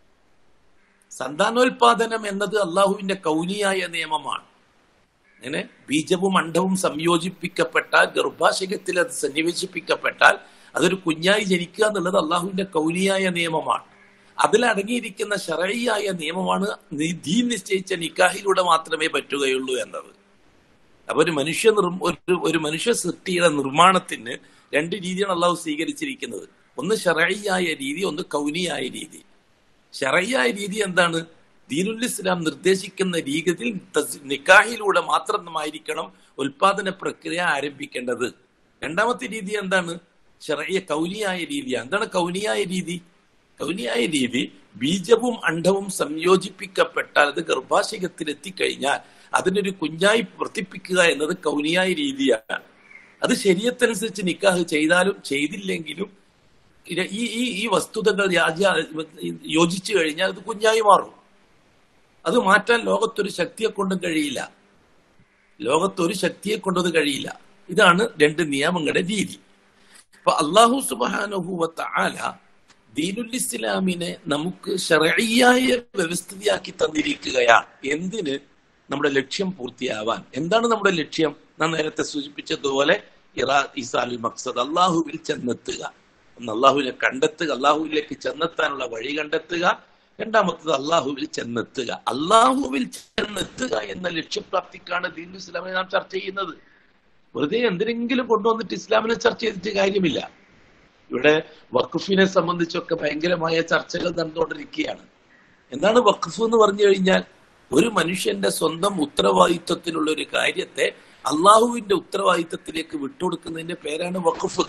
Speaker 1: സന്താനോൽപാദനം എന്നത് അള്ളാഹുവിന്റെ കൗനിയായ നിയമമാണ് അങ്ങനെ ബീജവും അണ്ഡവും സംയോജിപ്പിക്കപ്പെട്ടാൽ ഗർഭാശയത്തിൽ അത് സന്നിവേശിപ്പിക്കപ്പെട്ടാൽ അതൊരു കുഞ്ഞായി ജനിക്കുക എന്നുള്ളത് അള്ളാഹുവിന്റെ കൗനിയായ നിയമമാണ് അതിലടങ്ങിയിരിക്കുന്ന ഷറയായ നിയമമാണ് ദീൻ നിശ്ചയിച്ച നിക്കാഹിലൂടെ മാത്രമേ പറ്റുകയുള്ളൂ എന്നത് അപ്പൊ ഒരു മനുഷ്യ നിർ ഒരു ഒരു മനുഷ്യ സൃഷ്ടിയുടെ നിർമ്മാണത്തിന് രണ്ട് രീതിയാണ് അള്ളാഹു സ്വീകരിച്ചിരിക്കുന്നത് ഒന്ന് ഷറയായ രീതി ഒന്ന് കൗനിയായ രീതി ഷറയായ രീതി എന്താണ് ദീനുൽ ഇസ്ലാം നിർദ്ദേശിക്കുന്ന രീതിയിൽ നിക്കാഹിലൂടെ മാത്രമായിരിക്കണം ഉൽപാദന പ്രക്രിയ ആരംഭിക്കേണ്ടത് രണ്ടാമത്തെ രീതി എന്താണ് ഷറയ കൗനിയായ രീതി എന്താണ് കൗനിയായ രീതി കൗനിയായ രീതി ബീജവും അണ്ഡവും സംയോജിപ്പിക്കപ്പെട്ടാൽ അത് ഗർഭാശയത്തിൽ എത്തിക്കഴിഞ്ഞാൽ അതിനൊരു കുഞ്ഞായി വർത്തിപ്പിക്കുക എന്നത് കൗനിയായ രീതിയാണ് അത് ശരീരത്തനുസരിച്ച് നിക്കാഹ് ചെയ്താലും ചെയ്തില്ലെങ്കിലും ഈ ഈ ഈ വസ്തുതകൾ യോജിച്ചു കഴിഞ്ഞാൽ അത് കുഞ്ഞായി മാറും അത് മാറ്റാൻ ലോകത്തൊരു ശക്തിയെ കൊണ്ടും കഴിയില്ല ലോകത്തൊരു ശക്തിയെ കൊണ്ടത് കഴിയില്ല ഇതാണ് രണ്ട് നിയമങ്ങളുടെ രീതി അപ്പൊ അള്ളാഹു സുബാനുഭൂവത്ത ആല ദീനുൽ ഇസ്ലാമിനെ നമുക്ക് ഷറയ്യായ വ്യവസ്ഥിതിയാക്കി തന്നിരിക്കുകയാണ് എന്തിന് നമ്മുടെ ലക്ഷ്യം പൂർത്തിയാവാൻ എന്താണ് നമ്മുടെ ലക്ഷ്യം നാം നേരത്തെ സൂചിപ്പിച്ചതുപോലെ ഇറാ ഇസാൽ മക്സദ് അള്ളാഹുവിൽ ചെന്നെത്തുക ഒന്ന് അള്ളാഹുവിനെ കണ്ടെത്തുക അള്ളാഹുവിലേക്ക് ചെന്നെത്താനുള്ള വഴി കണ്ടെത്തുക രണ്ടാമത്തത് അള്ളാഹുവിൽ ചെന്നെത്തുക അള്ളാഹുവിൽ ചെന്നെത്തുക എന്ന ലക്ഷ്യപ്രാപ്തിക്കാണ് ദീൻ ഇസ്ലാമിനെ നാം ചർച്ച ചെയ്യുന്നത് വെറുതെ എന്തിനെങ്കിലും കൊണ്ടുവന്നിട്ട് ഇസ്ലാമിനെ ചർച്ച ചെയ്തിട്ട് കാര്യമില്ല ഇവിടെ വഖഫിനെ സംബന്ധിച്ചൊക്കെ ഭയങ്കരമായ ചർച്ചകൾ നടന്നുകൊണ്ടിരിക്കുകയാണ് എന്താണ് വഖഫ് എന്ന് പറഞ്ഞു കഴിഞ്ഞാൽ ഒരു മനുഷ്യന്റെ സ്വന്തം ഉത്തരവാദിത്വത്തിനുള്ള ഒരു കാര്യത്തെ അള്ളാഹുവിന്റെ ഉത്തരവാദിത്വത്തിലേക്ക് വിട്ടുകൊടുക്കുന്നതിന്റെ പേരാണ് വഖഫ്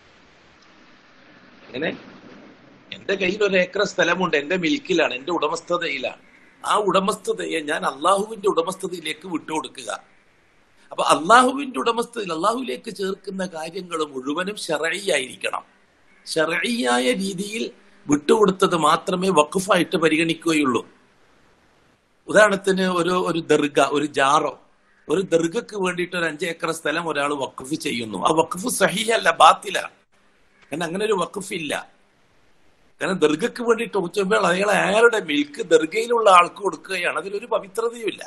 Speaker 1: അങ്ങനെ എന്റെ കയ്യിൽ ഒരു ഏക്കർ സ്ഥലമുണ്ട് എന്റെ മിൽക്കിലാണ് എന്റെ ഉടമസ്ഥതയിലാണ് ആ ഉടമസ്ഥതയെ ഞാൻ അള്ളാഹുവിന്റെ ഉടമസ്ഥതയിലേക്ക് വിട്ടുകൊടുക്കുക അപ്പൊ അള്ളാഹുവിന്റെ ഉടമസ്ഥതയിൽ അള്ളാഹുവിലേക്ക് ചേർക്കുന്ന കാര്യങ്ങൾ മുഴുവനും ഷറയായിരിക്കണം ഷറയായ രീതിയിൽ വിട്ടുകൊടുത്തത് മാത്രമേ വഖഫായിട്ട് പരിഗണിക്കുകയുള്ളൂ ഉദാഹരണത്തിന് ഒരു ഒരു ദർഗ ഒരു ജാറോ ഒരു ദർഗക്ക് വേണ്ടിയിട്ട് ഒരു അഞ്ച് ഏക്കർ സ്ഥലം ഒരാൾ വഖഫ് ചെയ്യുന്നു ആ വഖഫ് സഹിയല്ല ബാത്തില കാരണം അങ്ങനെ ഒരു വഖഫ് ഇല്ല കാരണം ദർഗക്ക് വേണ്ടിയിട്ട് ഉച്ചമ്പോൾ അയാൾ അയാളുടെ മിൽക്ക് ദർഗയിലുള്ള ആൾക്ക് കൊടുക്കുകയാണ് അതിലൊരു പവിത്രതയുമില്ല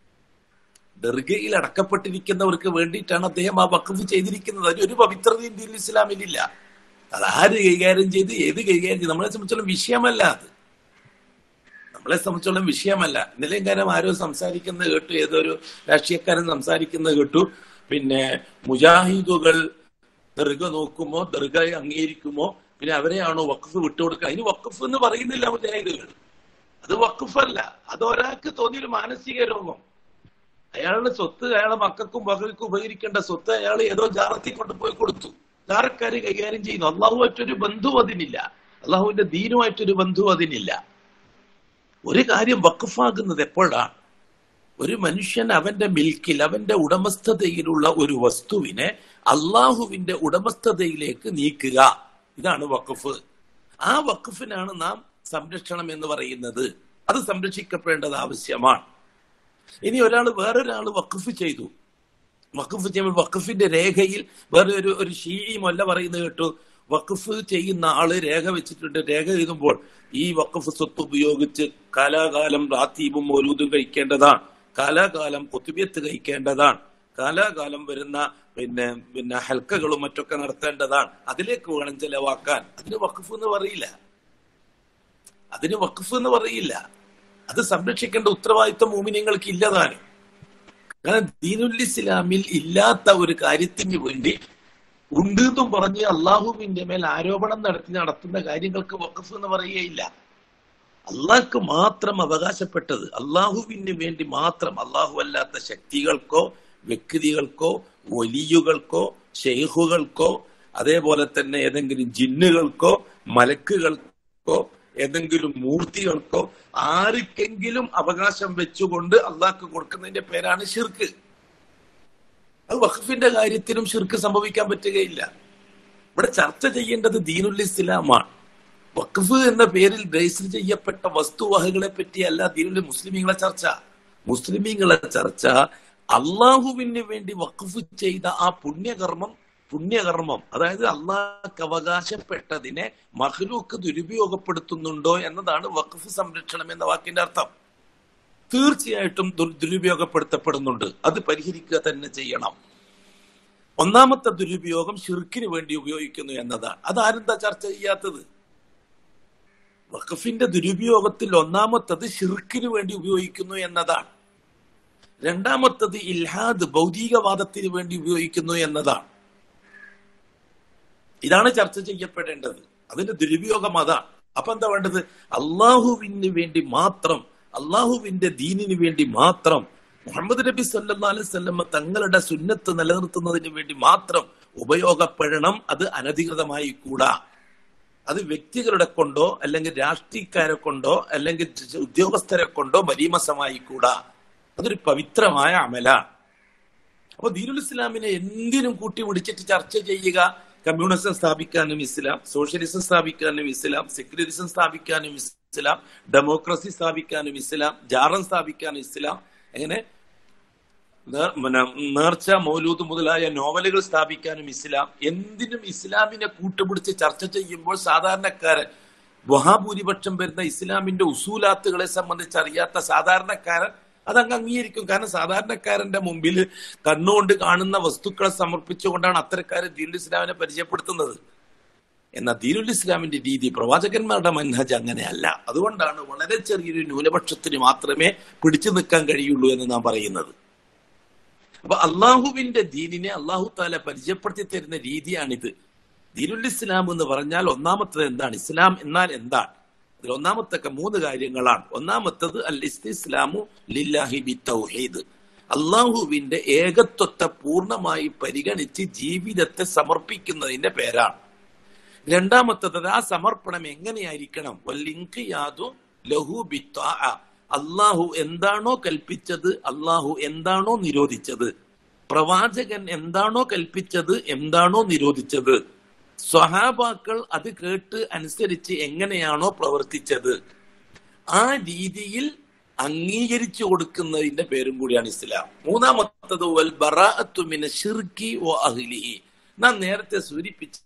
Speaker 1: ദർഗയിൽ അടക്കപ്പെട്ടിരിക്കുന്നവർക്ക് വേണ്ടിയിട്ടാണ് അദ്ദേഹം ആ വഖഫ് ചെയ്തിരിക്കുന്നത് അതിലൊരു പവിത്രതയും ദീൻ ഇസ്ലാമിലില്ല അത് ആര് കൈകാര്യം ചെയ്ത് ഏത് കൈകാര്യം ചെയ്ത് നമ്മളെ സംബന്ധിച്ചോളം വിഷയമല്ല അത് നമ്മളെ സംബന്ധിച്ചോളം വിഷയമല്ല ഇന്നലെ കാര്യം ആരോ സംസാരിക്കുന്നത് കേട്ടു ഏതൊരു രാഷ്ട്രീയക്കാരൻ സംസാരിക്കുന്നത് കേട്ടു പിന്നെ മുജാഹിദുകൾ ദർഗ നോക്കുമോ ദർഗ അംഗീകരിക്കുമോ പിന്നെ അവരെയാണോ വഖഫ് വിട്ടുകൊടുക്കുക അതിന് വഖഫ് എന്ന് പറയുന്നില്ല മുജാഹിദുകൾ അത് വഖഫല്ല അത് ഒരാൾക്ക് തോന്നിയൊരു മാനസിക രോഗം അയാളുടെ സ്വത്ത് അയാളെ മക്കൾക്കും മകൾക്കും ഉപകരിക്കേണ്ട സ്വത്ത് അയാൾ ഏതോ ജാറത്തിൽ കൊണ്ടുപോയി കൊടുത്തു ജാറക്കാര് കൈകാര്യം ചെയ്യുന്നു അള്ളാഹുമായിട്ടൊരു ബന്ധു അതിനില്ല അള്ളാഹുവിന്റെ ദീനുമായിട്ടൊരു ബന്ധു അതിനില്ല ഒരു കാര്യം വഖഫാകുന്നത് എപ്പോഴാണ് ഒരു മനുഷ്യൻ അവന്റെ മിൽക്കിൽ അവന്റെ ഉടമസ്ഥതയിലുള്ള ഒരു വസ്തുവിനെ അള്ളാഹുവിന്റെ ഉടമസ്ഥതയിലേക്ക് നീക്കുക ഇതാണ് വഖഫ് ആ വഖഫിനാണ് നാം സംരക്ഷണം എന്ന് പറയുന്നത് അത് സംരക്ഷിക്കപ്പെടേണ്ടത് ആവശ്യമാണ് ഇനി ഒരാൾ വേറൊരാൾ വഖഫ് ചെയ്തു വഖഫ് ചെയ്യുമ്പോൾ വഖഫിന്റെ രേഖയിൽ വേറെ ഒരു ഒരു ഷീയി മൊല്ല പറയുന്നത് കേട്ടു വഖഫ് ചെയ്യുന്ന ആള് രേഖ വെച്ചിട്ടുണ്ട് രേഖ എഴുതുമ്പോൾ ഈ വഖഫ് സ്വത്ത് ഉപയോഗിച്ച് കാലാകാലം റാത്തീബും മൗലൂദും കഴിക്കേണ്ടതാണ് കാലാകാലം കൊത്തുബിയത്ത് കഴിക്കേണ്ടതാണ് കാലാകാലം വരുന്ന പിന്നെ പിന്നെ ഹൽക്കകളും മറ്റൊക്കെ നടത്തേണ്ടതാണ് അതിലേക്ക് വേണം ചെലവാക്കാൻ അതിന് വഖഫ് എന്ന് പറയില്ല അതിന് വഖഫ് എന്ന് പറയില്ല അത് സംരക്ഷിക്കേണ്ട ഉത്തരവാദിത്വം മൂമിനിങ്ങൾക്ക് ഇല്ലതാനും കാരണം ദീനുൽ ഇസ്ലാമിൽ ഇല്ലാത്ത ഒരു കാര്യത്തിന് വേണ്ടി ഉണ്ട് എന്നും പറഞ്ഞ് അള്ളാഹുവിന്റെ മേൽ ആരോപണം നടത്തി നടത്തുന്ന കാര്യങ്ങൾക്ക് വഖഫ് എന്ന് പറയുകയില്ല അള്ളാഹ്ക്ക് മാത്രം അവകാശപ്പെട്ടത് അള്ളാഹുവിന് വേണ്ടി മാത്രം അള്ളാഹു അല്ലാത്ത ശക്തികൾക്കോ വ്യക്തികൾക്കോ വലിയുകൾക്കോ ഷെയ്ഖുകൾക്കോ അതേപോലെ തന്നെ ഏതെങ്കിലും ജിന്നുകൾക്കോ മലക്കുകൾക്കോ ഏതെങ്കിലും മൂർത്തികൾക്കോ ആർക്കെങ്കിലും അവകാശം വെച്ചുകൊണ്ട് അള്ളാഹ്ക്ക് കൊടുക്കുന്നതിന്റെ പേരാണ് ഷിർക്ക് അത് വഖഫിന്റെ കാര്യത്തിലും ഷിർക്ക് സംഭവിക്കാൻ പറ്റുകയില്ല ഇവിടെ ചർച്ച ചെയ്യേണ്ടത് ദീനുൽ ഇസ്ലാമാണ് വഖഫ് എന്ന പേരിൽ രജിസ്റ്റർ ചെയ്യപ്പെട്ട വസ്തുവകകളെ പറ്റിയല്ല ദീനുൽ മുസ്ലിമീങ്ങളെ ചർച്ച മുസ്ലിമീങ്ങളെ ചർച്ച അള്ളാഹുവിന് വേണ്ടി വഖഫ് ചെയ്ത ആ പുണ്യകർമ്മം പുണ്യകർമ്മം അതായത് അള്ളാഹ്ക്ക് അവകാശപ്പെട്ടതിനെ മഹ്ലൂക്ക് ദുരുപയോഗപ്പെടുത്തുന്നുണ്ടോ എന്നതാണ് വഖഫ് സംരക്ഷണം എന്ന വാക്കിന്റെ അർത്ഥം തീർച്ചയായിട്ടും ദുർ- ദുരുപയോഗപ്പെടുത്തപ്പെടുന്നുണ്ട് അത് പരിഹരിക്കുക തന്നെ ചെയ്യണം ഒന്നാമത്തെ ദുരുപയോഗം ഷിർക്കിന് വേണ്ടി ഉപയോഗിക്കുന്നു എന്നതാണ് അതാരെന്താ ചർച്ച ചെയ്യാത്തത് വഖഫിന്റെ ദുരുപയോഗത്തിൽ ഒന്നാമത്തത് ഷിർക്കിന് വേണ്ടി ഉപയോഗിക്കുന്നു എന്നതാണ് രണ്ടാമത്തത് ഇൽഹാദ് ഭൗതികവാദത്തിന് വേണ്ടി ഉപയോഗിക്കുന്നു എന്നതാണ് ഇതാണ് ചർച്ച ചെയ്യപ്പെടേണ്ടത് അതിന്റെ ദുരുപയോഗം അതാണ് അപ്പൊ എന്താ വേണ്ടത് അള്ളാഹുവിന് വേണ്ടി മാത്രം അള്ളാഹുവിന്റെ ദീനിന് വേണ്ടി മാത്രം മുഹമ്മദ് നബി സല്ലാ അലൈഹി സ്വല്ലമ്മ തങ്ങളുടെ സുന്നത്ത് നിലനിർത്തുന്നതിന് വേണ്ടി മാത്രം ഉപയോഗപ്പെടണം അത് അനധികൃതമായി കൂടാ അത് വ്യക്തികളുടെ കൊണ്ടോ അല്ലെങ്കിൽ രാഷ്ട്രീയക്കാരെ കൊണ്ടോ അല്ലെങ്കിൽ ഉദ്യോഗസ്ഥരെ കൊണ്ടോ മരീമസമായി കൂടാ അതൊരു പവിത്രമായ അമലാണ് അപ്പൊ ദീനുൽ ഇസ്ലാമിനെ എന്തിനും കൂട്ടി പിടിച്ചിട്ട് ചർച്ച ചെയ്യുക കമ്മ്യൂണിസം സ്ഥാപിക്കാനും ഇസ്ലാം സോഷ്യലിസം സ്ഥാപിക്കാനും ഇസ്ലാം സെക്യുലറിസം സ്ഥാപിക്കാനും ഇസ്ലാം ഡെമോക്രസി സ്ഥാപിക്കാനും ഇസ്ലാം ജാറം സ്ഥാപിക്കാനും ഇസ്ലാം എങ്ങനെ നേർ- പിന്നെ നേർച്ച മൗലൂദ് മുതലായ നോവലുകൾ സ്ഥാപിക്കാനും ഇസ്ലാം എന്തിനും ഇസ്ലാമിനെ കൂട്ടുപിടിച്ച് ചർച്ച ചെയ്യുമ്പോൾ സാധാരണക്കാരൻ മഹാഭൂരിപക്ഷം വരുന്ന ഇസ്ലാമിന്റെ ഉസൂലാത്തുകളെ സംബന്ധിച്ച് അറിയാത്ത സാധാരണക്കാരൻ അതങ്ങ് അംഗീകരിക്കും കാരണം സാധാരണക്കാരന്റെ മുമ്പിൽ കണ്ണുകൊണ്ട് കാണുന്ന വസ്തുക്കളെ സമർപ്പിച്ചുകൊണ്ടാണ് അത്തരക്കാരെ ദീനുൽ ഇസ്ലാമിനെ പരിചയപ്പെടുത്തുന്നത് എന്നാൽ ദീനുൽ ഇസ്ലാമിന്റെ രീതി പ്രവാചകന്മാരുടെ മൻഹജ് അങ്ങനെയല്ല അതുകൊണ്ടാണ് വളരെ ചെറിയൊരു ന്യൂനപക്ഷത്തിന് മാത്രമേ പിടിച്ചു നിൽക്കാൻ കഴിയുള്ളൂ എന്ന് നാം പറയുന്നത് അപ്പൊ അള്ളാഹുവിന്റെ ദീനിനെ അള്ളാഹു താല പരിചയപ്പെടുത്തി തരുന്ന രീതിയാണിത് ദീനുൽ ഇസ്ലാം എന്ന് പറഞ്ഞാൽ ഒന്നാമത്തത് എന്താണ് ഇസ്ലാം എന്നാൽ എന്താണ് അതിൽ ഒന്നാമത്തൊക്കെ മൂന്ന് കാര്യങ്ങളാണ് ഒന്നാമത്തത് അൽ ഇസ്ലാമു ലില്ലാഹി ബി തൗഹീദ് അള്ളാഹുവിന്റെ ഏകത്വത്തെ പൂർണ്ണമായി പരിഗണിച്ച് ജീവിതത്തെ സമർപ്പിക്കുന്നതിന്റെ പേരാണ് രണ്ടാമത്തത് ആ സമർപ്പണം എങ്ങനെയായിരിക്കണം വല്ലിങ്കിയാതു ലഹു ബിത്താ അള്ളാഹു എന്താണോ കൽപ്പിച്ചത് അള്ളാഹു എന്താണോ നിരോധിച്ചത് പ്രവാചകൻ എന്താണോ കൽപ്പിച്ചത് എന്താണോ നിരോധിച്ചത് സ്വഹാബാക്കൾ അത് കേട്ട് അനുസരിച്ച് എങ്ങനെയാണോ പ്രവർത്തിച്ചത് ആ രീതിയിൽ അംഗീകരിച്ചു കൊടുക്കുന്നതിന്റെ പേരും കൂടിയാണ് ഇസ്ലാം മൂന്നാമത്തത് വൽ ബറാഅത്തു മിന ഷിർക്കി വ അഹ്ലിഹി നാം നേരത്തെ സൂചിപ്പിച്ച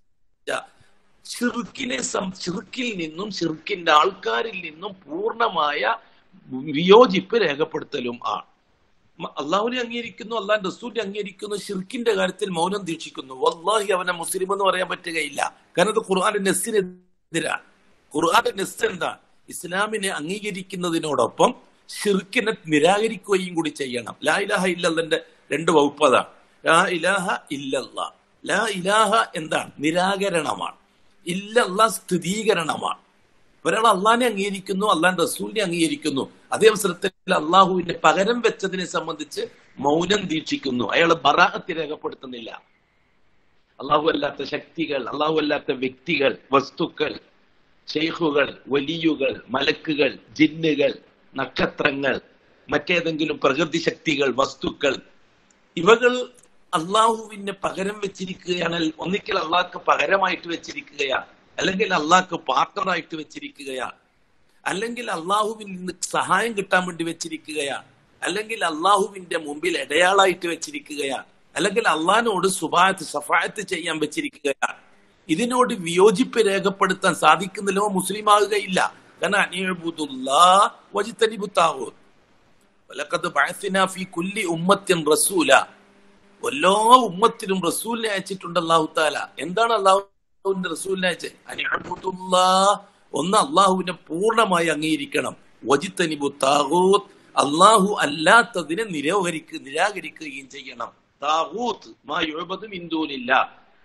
Speaker 1: ഷിർക്കിനെ സം- ഷിർക്കിൽ നിന്നും ഷിർക്കിന്റെ ആൾക്കാരിൽ നിന്നും പൂർണ്ണമായ വിയോജിപ്പ് രേഖപ്പെടുത്തലും ആണ് മ- അള്ളാഹുവിനെ അംഗീകരിക്കുന്നു അള്ളാഹ് റസൂലിനെ അംഗീകരിക്കുന്നു ഷിർക്കിന്റെ കാര്യത്തിൽ മൗനം ദീക്ഷിക്കുന്നു വല്ലാഹി അവനെ മുസ്ലിം എന്ന് പറയാൻ പറ്റുകയില്ല കാരണം ഇത് ഖുർആന്റെ നെസ്സിനെതിരാണ് ഖുർആന്റെ നെസ് എന്താ ഇസ്ലാമിനെ അംഗീകരിക്കുന്നതിനോടൊപ്പം ഷിർക്കിനെ നിരാകരിക്കുകയും കൂടി ചെയ്യണം ലാ ഇലാഹ ഇല്ലല്ലന്റെ രണ്ട് വകുപ്പ് അതാണ് ലാ ഇലാഹ ഇല്ലല്ല ലാ ഇലാഹ എന്താണ് നിരാകരണമാണ് ഇല്ലല്ല സ്ഥിരീകരണമാണ് ഒരാൾ അള്ളാഹിനെ അംഗീകരിക്കുന്നു അള്ളാൻ റസൂലിനെ അംഗീകരിക്കുന്നു അതേ അവസരത്തിൽ അള്ളാഹുവിനെ പകരം വെച്ചതിനെ സംബന്ധിച്ച് മൗനം ദീക്ഷിക്കുന്നു അയാൾ ബറാഹത്ത് രേഖപ്പെടുത്തുന്നില്ല അള്ളാഹു അല്ലാത്ത ശക്തികൾ അള്ളാഹു അല്ലാത്ത വ്യക്തികൾ വസ്തുക്കൾ ഷെയ്ഖുകൾ വലിയുകൾ മലക്കുകൾ ജിന്നുകൾ നക്ഷത്രങ്ങൾ മറ്റേതെങ്കിലും പ്രകൃതി ശക്തികൾ വസ്തുക്കൾ ഇവകൾ അള്ളാഹുവിനെ പകരം വെച്ചിരിക്കുകയാണ് ഒന്നിക്കൽ അള്ളാഹ്ക്ക് പകരമായിട്ട് വെച്ചിരിക്കുകയാണ് അല്ലെങ്കിൽ അള്ളാഹ്ക്ക് പാർട്ണറായിട്ട് വെച്ചിരിക്കുകയാണ് അല്ലെങ്കിൽ അള്ളാഹുവിൽ നിന്ന് സഹായം കിട്ടാൻ വേണ്ടി വെച്ചിരിക്കുകയാണ് അല്ലെങ്കിൽ അള്ളാഹുവിന്റെ മുമ്പിൽ ഇടയാളായിട്ട് വെച്ചിരിക്കുകയാണ് അല്ലെങ്കിൽ അള്ളാഹിനോട് സുബായത്ത് സഫായത്ത് ചെയ്യാൻ വെച്ചിരിക്കുകയാണ് ഇതിനോട് വിയോജിപ്പ് രേഖപ്പെടുത്താൻ സാധിക്കുന്നില്ലോ മുസ്ലിം ആകുകയില്ല കാരണം അനിയബുദുല്ലാ വജിത്തനിബുത്താവൂർ വലക്കത് ബഅത്നാ ഫീ കുല്ലി ഉമ്മത്തിൻ റസൂല എല്ലാ ഉമ്മത്തിലും റസൂലിനെ അയച്ചിട്ടുണ്ട് അള്ളാഹു താല എന്താണ് അള്ളാഹുവിന്റെ റസൂലിനെ അയച്ചത് അനിഅബുദുല്ലാ ഒന്ന് അള്ളാഹുവിനെ പൂർണ്ണമായി അംഗീകരിക്കണം വജിത്തനിബു താഗൂത്ത് അള്ളാഹു അല്ലാത്തതിനെ നിരാകരിക്കുക നിരാകരിക്കുകയും ചെയ്യണം താഗൂത്ത് മാ യുഅബദു മിൻ ദൂനില്ലാ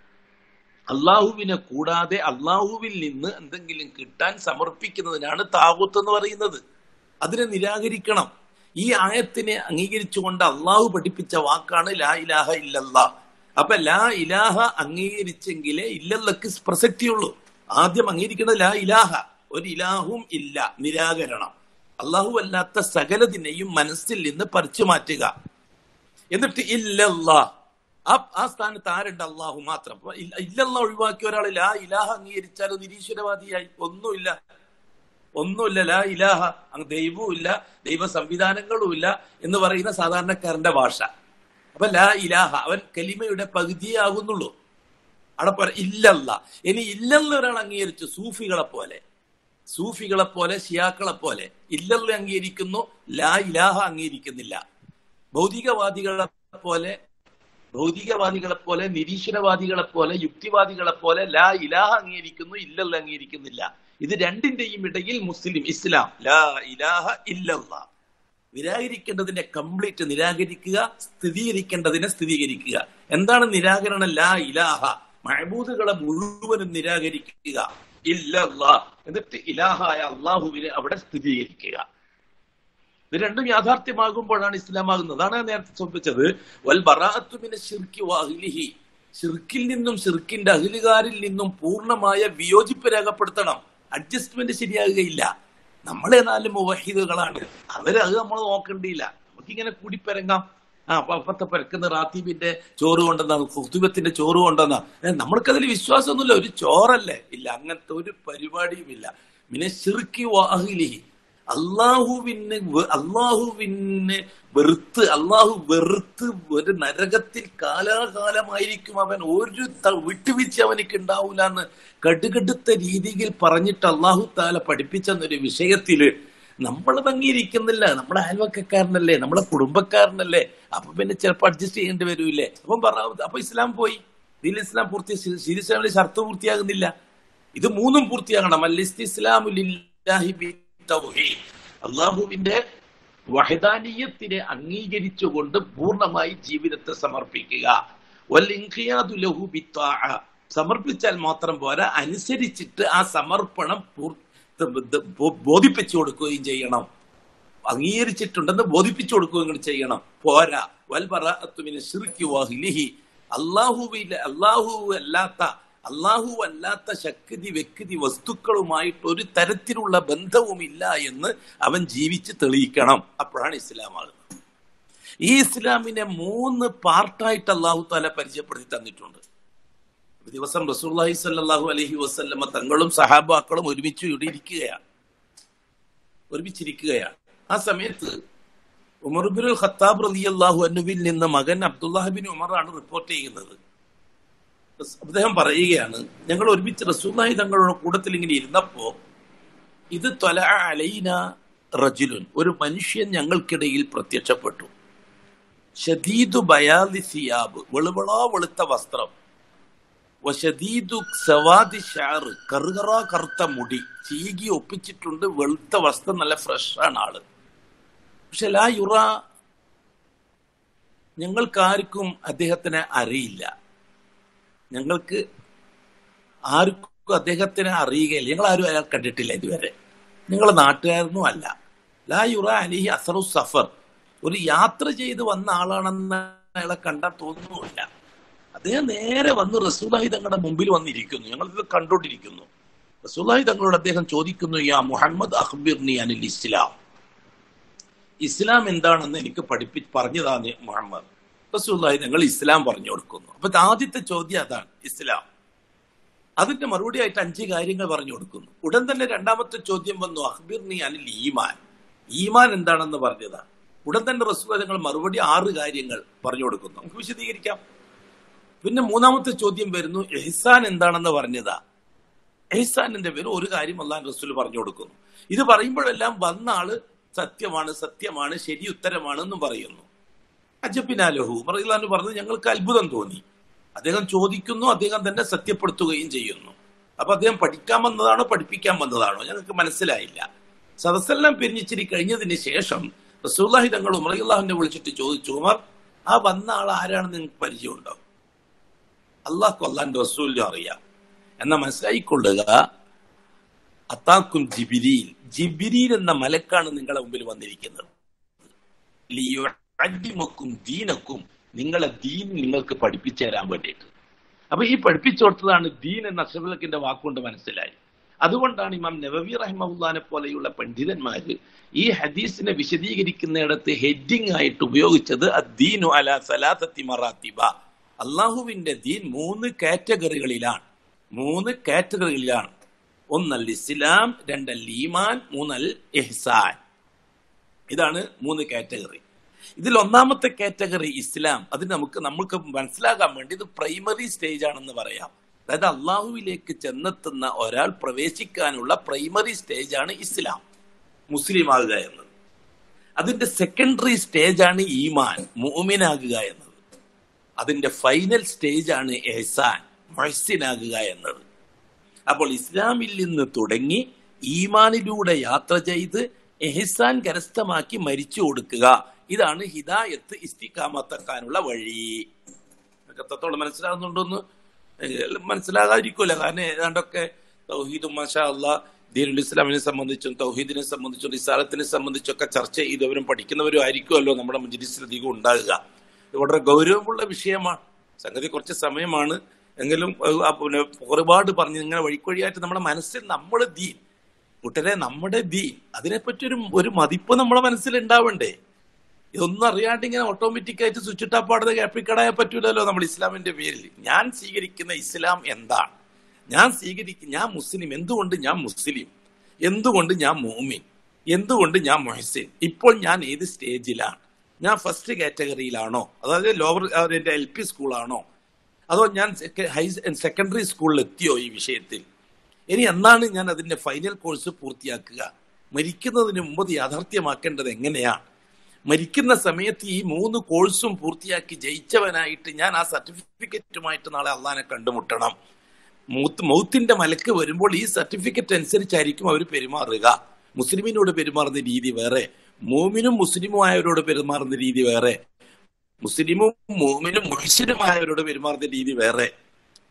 Speaker 1: അള്ളാഹുവിനെ കൂടാതെ അള്ളാഹുവിൽ നിന്ന് എന്തെങ്കിലും കിട്ടാൻ സമർപ്പിക്കുന്നതിനാണ് താകൂത്ത് എന്ന് പറയുന്നത് അതിനെ നിരാകരിക്കണം ഈ ആയത്തിനെ അംഗീകരിച്ചുകൊണ്ട് അള്ളാഹു പഠിപ്പിച്ച വാക്കാണ് ലാ ഇലാഹ ഇല്ലല്ലാ അപ്പൊ ലാ ഇലാഹ അംഗീകരിച്ചെങ്കിലേ ഇല്ലല്ലക്ക് പ്രസക്തിയുള്ളൂ ആദ്യം അംഗീകരിക്കുന്നത് ലാ ഇലാഹ ഒരു ഇലാഹും ഇല്ല നിരാകരണം അള്ളാഹു അല്ലാത്ത സകലതിനെയും മനസ്സിൽ നിന്ന് പറിച്ചു മാറ്റുക എന്നിട്ട് ഇല്ലല്ലാ ആ ആ സ്ഥാനത്ത് ആരുണ്ട് അള്ളാഹു മാത്രം അപ്പൊ ഇല്ല- ഇല്ലല്ലാ ഒഴിവാക്കിയ ഒരാൾ ലാ ഇലാഹ അംഗീകരിച്ചാൽ നിരീശ്വരവാദിയായി ഒന്നുമില്ല ഒന്നുമില്ല ലാ ഇലാഹ അങ്ങ് ദൈവവും ഇല്ല ദൈവ സംവിധാനങ്ങളും ഇല്ല എന്ന് പറയുന്ന സാധാരണക്കാരന്റെ ഭാഷ അപ്പൊ ലാ ഇലാഹ അവൻ കലിമയുടെ പകുതിയേ ആകുന്നുള്ളൂ അവിടെ പറ ഇല്ലല്ല ഇനി ഇല്ലെന്ന് ഒരാൾ അംഗീകരിച്ചു സൂഫികളെ പോലെ സൂഫികളെ പോലെ ഷിയാക്കളെ പോലെ ഇല്ലല്ല അംഗീകരിക്കുന്നു ലാ ഇലാഹ അംഗീകരിക്കുന്നില്ല ഭൗതികവാദികളെ പോലെ ഭൗതികവാദികളെ പോലെ നിരീശ്വരവാദികളെ പോലെ യുക്തിവാദികളെ പോലെ ലാ ഇലാഹ അംഗീകരിക്കുന്നു ഇല്ലല്ല അംഗീകരിക്കുന്നില്ല ഇത് രണ്ടിന്റെയും ഇടയിൽ മുസ്ലിം ഇസ്ലാം ലാ ഇലാഹ ഇല്ലല്ല നിരാകരിക്കേണ്ടതിനെ കംപ്ലീറ്റ് നിരാകരിക്കുക സ്ഥിരീകരിക്കേണ്ടതിനെ സ്ഥിരീകരിക്കുക എന്താണ് നിരാകരണം ലാ ഇലാഹ മഹബൂദുകളെ മുഴുവനും നിരാകരിക്കുക ഇല്ലല്ലാ എന്നിട്ട് ഇലാഹായ അള്ളാഹുവിനെ അവിടെ സ്ഥിരീകരിക്കുക ഇത് രണ്ടും യാഥാർത്ഥ്യമാകുമ്പോഴാണ് ഇസ്ലാമാകുന്നത് അതാണ് ഞാൻ നേരത്തെ സൂചിപ്പിച്ചത് വൽ ബറാഅത്തു മിന ശിർക്കി വഅഹ്ലിഹി ഷിർക്കിൽ നിന്നും ഷിർക്കിന്റെ അഹിലുകാരിൽ നിന്നും പൂർണ്ണമായ വിയോജിപ്പ് രേഖപ്പെടുത്തണം അഡ്ജസ്റ്റ്മെന്റ് ശരിയാകുകയില്ല നമ്മളെ നാല് മുവഹിദുകളാണ് അവര് അത് നമ്മൾ നോക്കണ്ടിയില്ല നമുക്കിങ്ങനെ കൂടിപ്പെരങ്ങാം ആ അപ്പൊ അപ്പത്തെ പെരക്കുന്ന റാത്തീബിന്റെ ചോറ് കൊണ്ടെന്നാ കുത്തുബത്തിന്റെ ചോറ് കൊണ്ടെന്നാ ഏ, നമ്മൾക്കതിൽ വിശ്വാസമൊന്നുമില്ല ഒരു ചോറല്ലേ ഇല്ല അങ്ങനത്തെ ഒരു പരിപാടിയും ഇല്ല പിന്നെ ഷിർക്കി വാഹിലിഹി അള്ളാഹുവിന് വെ- അള്ളാഹുവിനെ വെറുത്ത് അള്ളാഹു വെറുത്ത് ഒരു നരകത്തിൽ കാലാകാലമായിരിക്കും അവൻ ഒരു ത- വിട്ടുവീഴ്ച അവനിക്ക് ഉണ്ടാവൂല എന്ന് കടുകടുത്ത രീതിയിൽ പറഞ്ഞിട്ട് അള്ളാഹു താല പഠിപ്പിച്ചെന്നൊരു വിഷയത്തില് നമ്മളത് അംഗീകരിക്കുന്നില്ല നമ്മുടെ അയൽവക്കക്കാരനല്ലേ നമ്മുടെ കുടുംബക്കാരനല്ലേ അപ്പൊ പിന്നെ ചിലപ്പോൾ അഡ്ജസ്റ്റ് ചെയ്യേണ്ടി വരൂലേ അപ്പം പറ അപ്പൊ ഇസ്ലാം പോയി ഇതിൽ ഇസ്ലാം പൂർത്തി ശരി ഇസ്ലാമിലെ ഷർത്ത് പൂർത്തിയാകുന്നില്ല ഇത് മൂന്നും പൂർത്തിയാകണം അല്ലിസ്ലാമു ലില്ലാഹി ബിത്തൗഹീദ്. അള്ളാഹുവിന്റെ വഹദാനീയത്തിനെ അംഗീകരിച്ചുകൊണ്ട് പൂർണ്ണമായി ജീവിതത്തെ സമർപ്പിക്കുക വൽ ഇൻഖിയാദു ലഹു ബിത്താഅ. സമർപ്പിച്ചാൽ മാത്രം പോരാ അനുസരിച്ചിട്ട് ആ സമർപ്പണം പൂർ- ബോ- ബോധിപ്പിച്ചു കൊടുക്കുകയും ചെയ്യണം അംഗീകരിച്ചിട്ടുണ്ടെന്ന് ബോധിപ്പിച്ചു കൊടുക്കുകയും കൂടി ചെയ്യണം പോരാ വൽബറാഅത്തുമിന ശിർക്കി വഅഹ്ലിഹി അല്ലാഹുവിലെ അല്ലാഹു അല്ലാത്ത അല്ലാഹു അല്ലാത്ത ശക്തി വ്യക്തി വസ്തുക്കളുമായിട്ട് ഒരു തരത്തിലുള്ള ബന്ധവുമില്ല എന്ന് അവൻ ജീവിച്ച് തെളിയിക്കണം അപ്പോഴാണ് ഇസ്ലാമാകുന്നത് ഈ ഇസ്ലാമിനെ മൂന്ന് പാർട്ടായിട്ട് അള്ളാഹു താല പരിചയപ്പെടുത്തി തന്നിട്ടുണ്ട് ഒരു ദിവസം റസൂല്ലാഹി സല്ലാഹു അലഹി വസ്ല്ലമ തങ്ങളും സഹാബാക്കളും ഒരുമിച്ച് ഇവിടെ ഇരിക്കുകയാണ് ഒരുമിച്ചിരിക്കുകയാണ് ആ സമയത്ത് ഉമർബിൻ ഖത്താബ് റലി അള്ളാഹു അനുവിൽ നിന്ന് മകൻ അബ്ദുല്ലാഹിബിൻ ഉമറാണ് റിപ്പോർട്ട് ചെയ്യുന്നത് അദ്ദേഹം പറയുകയാണ് ഞങ്ങൾ ഒരുമിച്ച് റസൂല്ലാഹി തങ്ങളുടെ കൂട്ടത്തിൽ ഇങ്ങനെ ഇരുന്നപ്പോ ഇത് തൊല അലൈന റജുലുൻ ഒരു മനുഷ്യൻ ഞങ്ങൾക്കിടയിൽ പ്രത്യക്ഷപ്പെട്ടു ഷദീദു ബയാലി സിയാബ് വെളുവളാ വെളുത്ത വസ്ത്രം വശദീദു സവാദി ഷാറ് കറുകറ കറുത്ത മുടി ചീകി ഒപ്പിച്ചിട്ടുണ്ട് വെളുത്ത വസ്ത്രം നല്ല ഫ്രഷാണ് ആള് പക്ഷെ ലാ യുറ ഞങ്ങൾക്കാർക്കും അദ്ദേഹത്തിനെ അറിയില്ല ഞങ്ങൾക്ക് ആർക്കും അദ്ദേഹത്തിനെ അറിയുകയില്ല ഞങ്ങൾ ആരും അയാൾ കണ്ടിട്ടില്ല ഇതുവരെ നിങ്ങൾ നാട്ടുകാരൊന്നും അല്ല ലാ യുറ അലിഹി അസറു സഫർ ഒരു യാത്ര ചെയ്ത് വന്ന ആളാണെന്ന് അയാളെ കണ്ടാൽ തോന്നുന്നില്ല അദ്ദേഹം നേരെ വന്ന് റസൂലാഹി തങ്ങളുടെ മുമ്പിൽ വന്നിരിക്കുന്നു ഞങ്ങൾ ഇത് കണ്ടോണ്ടിരിക്കുന്നു റസൂലാഹി തങ്ങളോട് അദ്ദേഹം ചോദിക്കുന്നു യാ മുഹമ്മദ് അഖ്ബിർനി അനിൽ ഇസ്ലാം ഇസ്ലാം എന്താണെന്ന് എനിക്ക് പഠിപ്പി പറഞ്ഞതാണ് മുഹമ്മദ് റസൂല്ലാഹി ഞങ്ങൾ ഇസ്ലാം പറഞ്ഞു കൊടുക്കുന്നു അപ്പൊ ആദ്യത്തെ ചോദ്യം അതാണ് ഇസ്ലാം അതിന്റെ മറുപടി ആയിട്ട് അഞ്ച് കാര്യങ്ങൾ പറഞ്ഞു കൊടുക്കുന്നു ഉടൻ തന്നെ രണ്ടാമത്തെ ചോദ്യം വന്നു അഖ്ബിർനി അനിൽ ഈമാൻ ഈമാൻ എന്താണെന്ന് പറഞ്ഞതാ ഉടൻ തന്നെ റസൂൽ ഞങ്ങൾ മറുപടി ആറ് കാര്യങ്ങൾ പറഞ്ഞു കൊടുക്കുന്നു നമുക്ക് വിശദീകരിക്കാം പിന്നെ മൂന്നാമത്തെ ചോദ്യം വരുന്നു എഹ്സാൻ എന്താണെന്ന് പറഞ്ഞതാ എഹ്സാനിന്റെ പേര് ഒരു കാര്യം അള്ളാൻ റസൂൽ പറഞ്ഞു കൊടുക്കുന്നു ഇത് പറയുമ്പോഴെല്ലാം വന്ന ആള് സത്യമാണ് സത്യമാണ് ശരി ഉത്തരമാണ് എന്നും പറയുന്നു അജബിനാലഹു പറയുന്നു പറഞ്ഞത് ഞങ്ങൾക്ക് അത്ഭുതം തോന്നി അദ്ദേഹം ചോദിക്കുന്നു അദ്ദേഹം തന്നെ സത്യപ്പെടുത്തുകയും ചെയ്യുന്നു അപ്പൊ അദ്ദേഹം പഠിക്കാൻ വന്നതാണോ പഠിപ്പിക്കാൻ വന്നതാണോ ഞങ്ങൾക്ക് മനസ്സിലായില്ല സദസ്സെല്ലാം പിരിഞ്ഞിച്ചിരി കഴിഞ്ഞതിന് ശേഷം റസൂല്ലാഹി തങ്ങൾ ഉമറിയുള്ളാഹിനെ വിളിച്ചിട്ട് ചോദിച്ചു ഉമർ ആ വന്ന ആൾ ആരാണെന്ന് നിങ്ങൾക്ക് പരിചയമുണ്ടോ അള്ളാഹ് കൊല്ലാന്റെ റസൂലിനും അറിയാം എന്നാ മനസ്സിലായിക്കൊള്ളുക അത്താക്കും ജിബിരിയിൽ ജിബിരിയിൽ എന്ന മലക്കാണ് നിങ്ങളെ മുമ്പിൽ വന്നിരിക്കുന്നത് ലിയുഅല്ലിമക്കും ദീനക്കും നിങ്ങളെ ദീൻ നിങ്ങൾക്ക് പഠിപ്പിച്ചു തരാൻ വേണ്ടിയിട്ട് അപ്പൊ ഈ പഠിപ്പിച്ചു കൊടുത്തതാണ് ദീൻ എന്ന അഷബലക്കിന്റെ വാക്കുകൊണ്ട് മനസ്സിലായി അതുകൊണ്ടാണ് ഇമാം നബവി റഹ്മുല്ലാനെ പോലെയുള്ള പണ്ഡിതന്മാര് ഈ ഹദീസിനെ വിശദീകരിക്കുന്നിടത്ത് ഹെഡിങ് ആയിട്ട് ഉപയോഗിച്ചത് അദ്ദീനു അല സലാസത്തി മറാത്തിബ അള്ളാഹുവിന്റെ ദീൻ മൂന്ന് കാറ്റഗറികളിലാണ് മൂന്ന് കാറ്റഗറികളിലാണ് ഒന്നൽ ഇസ്ലാം രണ്ടൽ ഈമാൻ മൂന്നൽ എഹ്സാൻ ഇതാണ് മൂന്ന് കാറ്റഗറി ഇതിൽ ഒന്നാമത്തെ കാറ്റഗറി ഇസ്ലാം അത് നമുക്ക് നമുക്ക് മനസ്സിലാകാൻ വേണ്ടി ഇത് പ്രൈമറി സ്റ്റേജ് ആണെന്ന് പറയാം അതായത് അള്ളാഹുവിലേക്ക് ചെന്നെത്തുന്ന ഒരാൾ പ്രവേശിക്കാനുള്ള പ്രൈമറി സ്റ്റേജ് ആണ് ഇസ്ലാം മുസ്ലിം ആകുക എന്നത് അതിന്റെ സെക്കൻഡറി സ്റ്റേജ് ആണ് ഈമാൻ മൂമിനാകുക എന്നത് അതിന്റെ ഫൈനൽ സ്റ്റേജ് ആണ് എഹ്സാൻ മൊഹസിനാകുക എന്നത് അപ്പോൾ ഇസ്ലാമിൽ നിന്ന് തുടങ്ങി ഈമാനിലൂടെ യാത്ര ചെയ്ത് എഹ്സാൻ കരസ്ഥമാക്കി മരിച്ചു കൊടുക്കുക ഇതാണ് ഹിദായത്ത് ഇസ്തിക്കാമത്താക്കാനുള്ള വഴി എത്രത്തോളം മനസ്സിലാകുന്നുണ്ടോന്ന് മനസ്സിലാകാതിരിക്കൂല കാരണം ഏതാണ്ടൊക്കെ തൗഹീദും മാഷാ അള്ളാ ദീനുൽ ഇസ്ലാമിനെ സംബന്ധിച്ചും തൗഹീദിനെ സംബന്ധിച്ചും റിസാലത്തിനെ സംബന്ധിച്ചൊക്കെ ചർച്ച ചെയ്തവരും പഠിക്കുന്നവരും ആയിരിക്കുമല്ലോ നമ്മുടെ മജ്ലിസിൽ അധികം ഉണ്ടാകുക ഇത് വളരെ ഗൗരവമുള്ള വിഷയമാണ് സംഗതി കുറച്ച് സമയമാണ് എങ്കിലും പിന്നെ ഒരുപാട് പറഞ്ഞ് ഇങ്ങനെ വഴിക്കൊഴിയായിട്ട് നമ്മുടെ മനസ്സിൽ നമ്മൾ ദീൻ കൂട്ടരെ നമ്മുടെ ദീൻ അതിനെപ്പറ്റി ഒരു ഒരു മതിപ്പ് നമ്മുടെ മനസ്സിൽ ഉണ്ടാവണ്ടേ ഇതൊന്നും അറിയാണ്ട് ഇങ്ങനെ ഓട്ടോമാറ്റിക് ആയിട്ട് സ്വിച്ച് ഇട്ടാ പാടുന്ന ക്യാപ്പിക്കടായ പറ്റൂലല്ലോ നമ്മൾ ഇസ്ലാമിന്റെ പേരിൽ ഞാൻ സ്വീകരിക്കുന്ന ഇസ്ലാം എന്താണ് ഞാൻ സ്വീകരിക്കും ഞാൻ മുസ്ലിം എന്തുകൊണ്ട് ഞാൻ മുസ്ലിം എന്തുകൊണ്ട് ഞാൻ മോമിൻ എന്തുകൊണ്ട് ഞാൻ മൊഹസിൻ ഇപ്പോൾ ഞാൻ ഏത് സ്റ്റേജിലാണ് ഞാൻ ഫസ്റ്റ് കാറ്റഗറിയിലാണോ അതായത് ലോവർ എന്റെ എൽ പി സ്കൂളാണോ അതോ ഞാൻ ഹൈ സെക്കൻഡറി സ്കൂളിൽ എത്തിയോ ഈ വിഷയത്തിൽ ഇനി എന്നാണ് ഞാൻ അതിന്റെ ഫൈനൽ കോഴ്സ് പൂർത്തിയാക്കുക മരിക്കുന്നതിന് മുമ്പ് യാഥാർത്ഥ്യമാക്കേണ്ടത് എങ്ങനെയാണ് മരിക്കുന്ന സമയത്ത് ഈ മൂന്ന് കോഴ്സും പൂർത്തിയാക്കി ജയിച്ചവനായിട്ട് ഞാൻ ആ സർട്ടിഫിക്കറ്റുമായിട്ട് നാളെ അള്ളഹാനെ കണ്ടുമുട്ടണം മൂത്ത് മൗത്തിന്റെ മലക്ക് വരുമ്പോൾ ഈ സർട്ടിഫിക്കറ്റ് അനുസരിച്ചായിരിക്കും അവർ പെരുമാറുക മുസ്ലിമിനോട് പെരുമാറുന്ന രീതി വേറെ മോമിനും മുസ്ലിമും ആയവരോട് പെരുമാറുന്ന രീതി വേറെ മുസ്ലിമും മോമിനും മുഹ്സിനുമായവരോട് പെരുമാറുന്ന രീതി വേറെ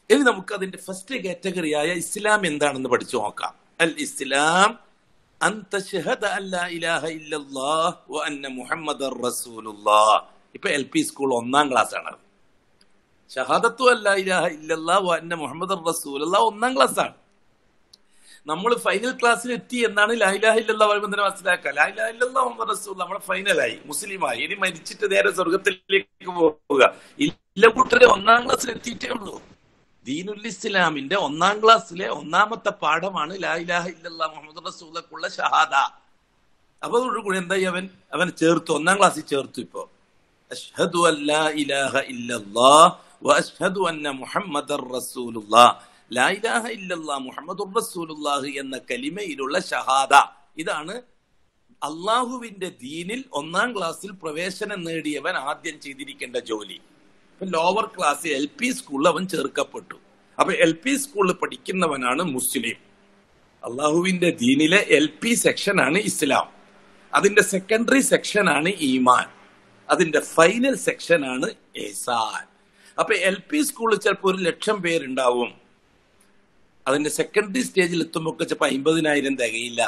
Speaker 1: ഇനി നമുക്ക് അതിന്റെ ഫസ്റ്റ് കാറ്റഗറിയായ ഇസ്ലാം എന്താണെന്ന് പഠിച്ചു നോക്കാം അൽ ഇസ്ലാം അൻ തശ്ഹദ അല്ലാ ഇലാഹ ഇല്ലല്ലാഹ് വ അന്ന മുഹമ്മദർ റസൂലുള്ളാഹ് ഇപ്പൊ എൽ പി സ്കൂൾ ഒന്നാം ക്ലാസ് ആണ് ഷഹാദത്തു അല്ലാ ഇലാഹ ഇല്ലല്ലാഹ് വ അന്ന മുഹമ്മദർ റസൂലുള്ളാഹ് ഒന്നാം ക്ലാസ് ആണ് നമ്മൾ ഫൈനൽ ക്ലാസ്സിൽ എത്തി എന്നാണ് ലായിലാഹ ഇല്ലല്ലാ പറയുമ്പോൾ തന്നെ മനസ്സിലാക്കുക ലായിലാഹ ഇല്ലല്ലാ മുഹമ്മദ് റസൂൽ നമ്മുടെ ഫൈനലായി മുസ്ലിമായി ഇനി മരിച്ചിട്ട് നേരെ സ്വർഗത്തിലേക്ക് പോവുക ഇല്ല കൂട്ടരെ ഒന്നാം ക്ലാസ്സിൽ എത്തിയിട്ടേ ഉള്ളൂ ദീനുൽ ഇസ്ലാമിന്റെ ഒന്നാം ക്ലാസ്സിലെ ഒന്നാമത്തെ പാഠമാണ് ലായിലാഹ ഇല്ലല്ലാ മുഹമ്മദ് റസൂലക്കുള്ള ഷഹാദ അപ്പൊ അതോടുകൂടി എന്തായി അവൻ അവൻ ചേർത്തു ഒന്നാം ക്ലാസ്സിൽ ചേർത്തു ഇപ്പോ അഷ്ഹദു അല്ലാ ഇലാഹ ഇല്ലല്ലാ വ അഷ്ഹദു അന്ന മുഹമ്മദർ റസൂലുള്ളാ ലാ ഇലാഹ ഇല്ലല്ലാ മുഹമ്മദുർ റസൂലുള്ളാഹ് എന്ന കലിമയിലുള്ള ഷഹാദ ഇതാണ് അള്ളാഹുവിന്റെ ദീനിൽ ഒന്നാം ക്ലാസ്സിൽ പ്രവേശനം നേടിയവൻ ആദ്യം ചെയ്തിരിക്കേണ്ട ജോലി ഇപ്പൊ ലോവർ ക്ലാസ് എൽ പി സ്കൂളിൽ അവൻ ചേർക്കപ്പെട്ടു അപ്പൊ എൽ പി സ്കൂളിൽ പഠിക്കുന്നവനാണ് മുസ്ലിം അള്ളാഹുവിന്റെ ദീനിലെ എൽ പി സെക്ഷനാണ് ഇസ്ലാം അതിന്റെ സെക്കൻഡറി സെക്ഷനാണ് ഈമാൻ അതിന്റെ ഫൈനൽ സെക്ഷനാണ് ഏസാൻ അപ്പൊ എൽ പി സ്കൂളിൽ ചിലപ്പോൾ ഒരു ലക്ഷം പേരുണ്ടാവും അതിന്റെ സെക്കൻഡറി സ്റ്റേജിൽ എത്തുമ്പോൾ ചിലപ്പോൾ അമ്പതിനായിരം തികയില്ല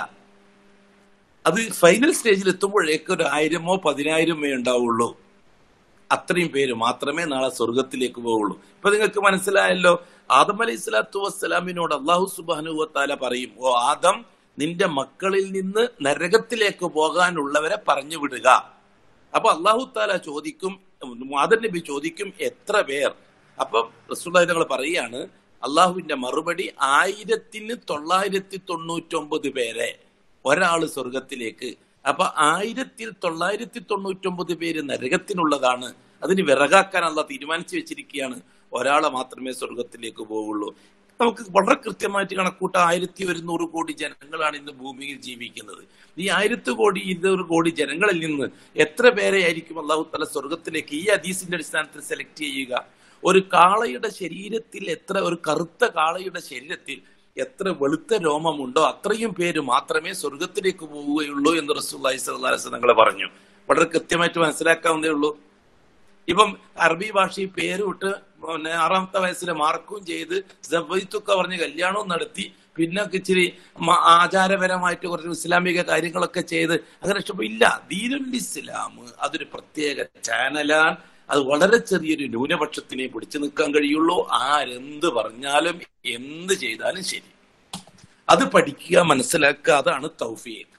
Speaker 1: അത് ഫൈനൽ സ്റ്റേജിൽ എത്തുമ്പോഴേക്ക് ഒരു ആയിരമോ പതിനായിരമോ ഉണ്ടാവുള്ളൂ അത്രയും പേര് മാത്രമേ നാളെ സ്വർഗത്തിലേക്ക് പോവുള്ളൂ ഇപ്പൊ നിങ്ങൾക്ക് മനസ്സിലായല്ലോ ആദം അലൈഹി സ്വലാത്തു വസ്സലാമിനോട് അള്ളാഹു സുബാനുവത്താല പറയും ഓ ആദം നിന്റെ മക്കളിൽ നിന്ന് നരകത്തിലേക്ക് പോകാനുള്ളവരെ പറഞ്ഞു വിടുക അപ്പൊ അള്ളാഹു താല ചോദിക്കും ആദം നബി ചോദിക്കും എത്ര പേർ അപ്പൊ റസൂൽ ഞങ്ങൾ പറയാണ് അള്ളാഹുവിന്റെ മറുപടി ആയിരത്തിന് തൊള്ളായിരത്തി തൊണ്ണൂറ്റി ഒമ്പത് പേരെ ഒരാള് സ്വർഗത്തിലേക്ക് അപ്പൊ ആയിരത്തിൽ തൊള്ളായിരത്തി തൊണ്ണൂറ്റി ഒമ്പത് പേര് നരകത്തിനുള്ളതാണ് അതിന് വിറകാക്കാൻ അല്ല തീരുമാനിച്ചു വെച്ചിരിക്കുകയാണ് ഒരാളെ മാത്രമേ സ്വർഗത്തിലേക്ക് പോവുള്ളൂ നമുക്ക് വളരെ കൃത്യമായിട്ട് കണക്കൂട്ട ആയിരത്തി ഒരുന്നൂറ് കോടി ജനങ്ങളാണ് ഇന്ന് ഭൂമിയിൽ ജീവിക്കുന്നത് ഈ ആയിരത്തി കോടി ഇരുന്നൂറ് കോടി ജനങ്ങളിൽ നിന്ന് എത്ര പേരെ ആയിരിക്കും അള്ളാഹു തല സ്വർഗത്തിലേക്ക് ഈ അദീസിന്റെ അടിസ്ഥാനത്തിൽ സെലക്ട് ചെയ്യുക ഒരു കാളയുടെ ശരീരത്തിൽ എത്ര ഒരു കറുത്ത കാളയുടെ ശരീരത്തിൽ എത്ര വെളുത്ത രോമമുണ്ടോ അത്രയും പേര് മാത്രമേ സ്വർഗത്തിലേക്ക് പോവുകയുള്ളൂ എന്ന് റസൂല്ലി സ്വലാസ് തങ്ങൾ പറഞ്ഞു വളരെ കൃത്യമായിട്ട് മനസ്സിലാക്കാവുന്നേ ഉള്ളൂ ഇപ്പം അറബി ഭാഷയിൽ പേര് വിട്ട് പിന്നെ ആറാമത്തെ വയസ്സിൽ മാർക്കും ചെയ്ത് ജവൈത്തൊക്കെ പറഞ്ഞ് കല്യാണവും നടത്തി പിന്നെ ഇച്ചിരി ആചാരപരമായിട്ട് കുറച്ച് ഇസ്ലാമിക കാര്യങ്ങളൊക്കെ ചെയ്ത് അങ്ങനെ ഇഷ്ടം ഇല്ല ദീനുൽ ഇസ്ലാം അതൊരു പ്രത്യേക ചാനലാണ് അത് വളരെ ചെറിയൊരു ന്യൂനപക്ഷത്തിനെ പിടിച്ചു നിൽക്കാൻ കഴിയുള്ളൂ ആരെന്ത് പറഞ്ഞാലും എന്ത് ചെയ്താലും ശരി അത് പഠിക്കുക മനസ്സിലാക്കുക അതാണ് തൗഫീഖ്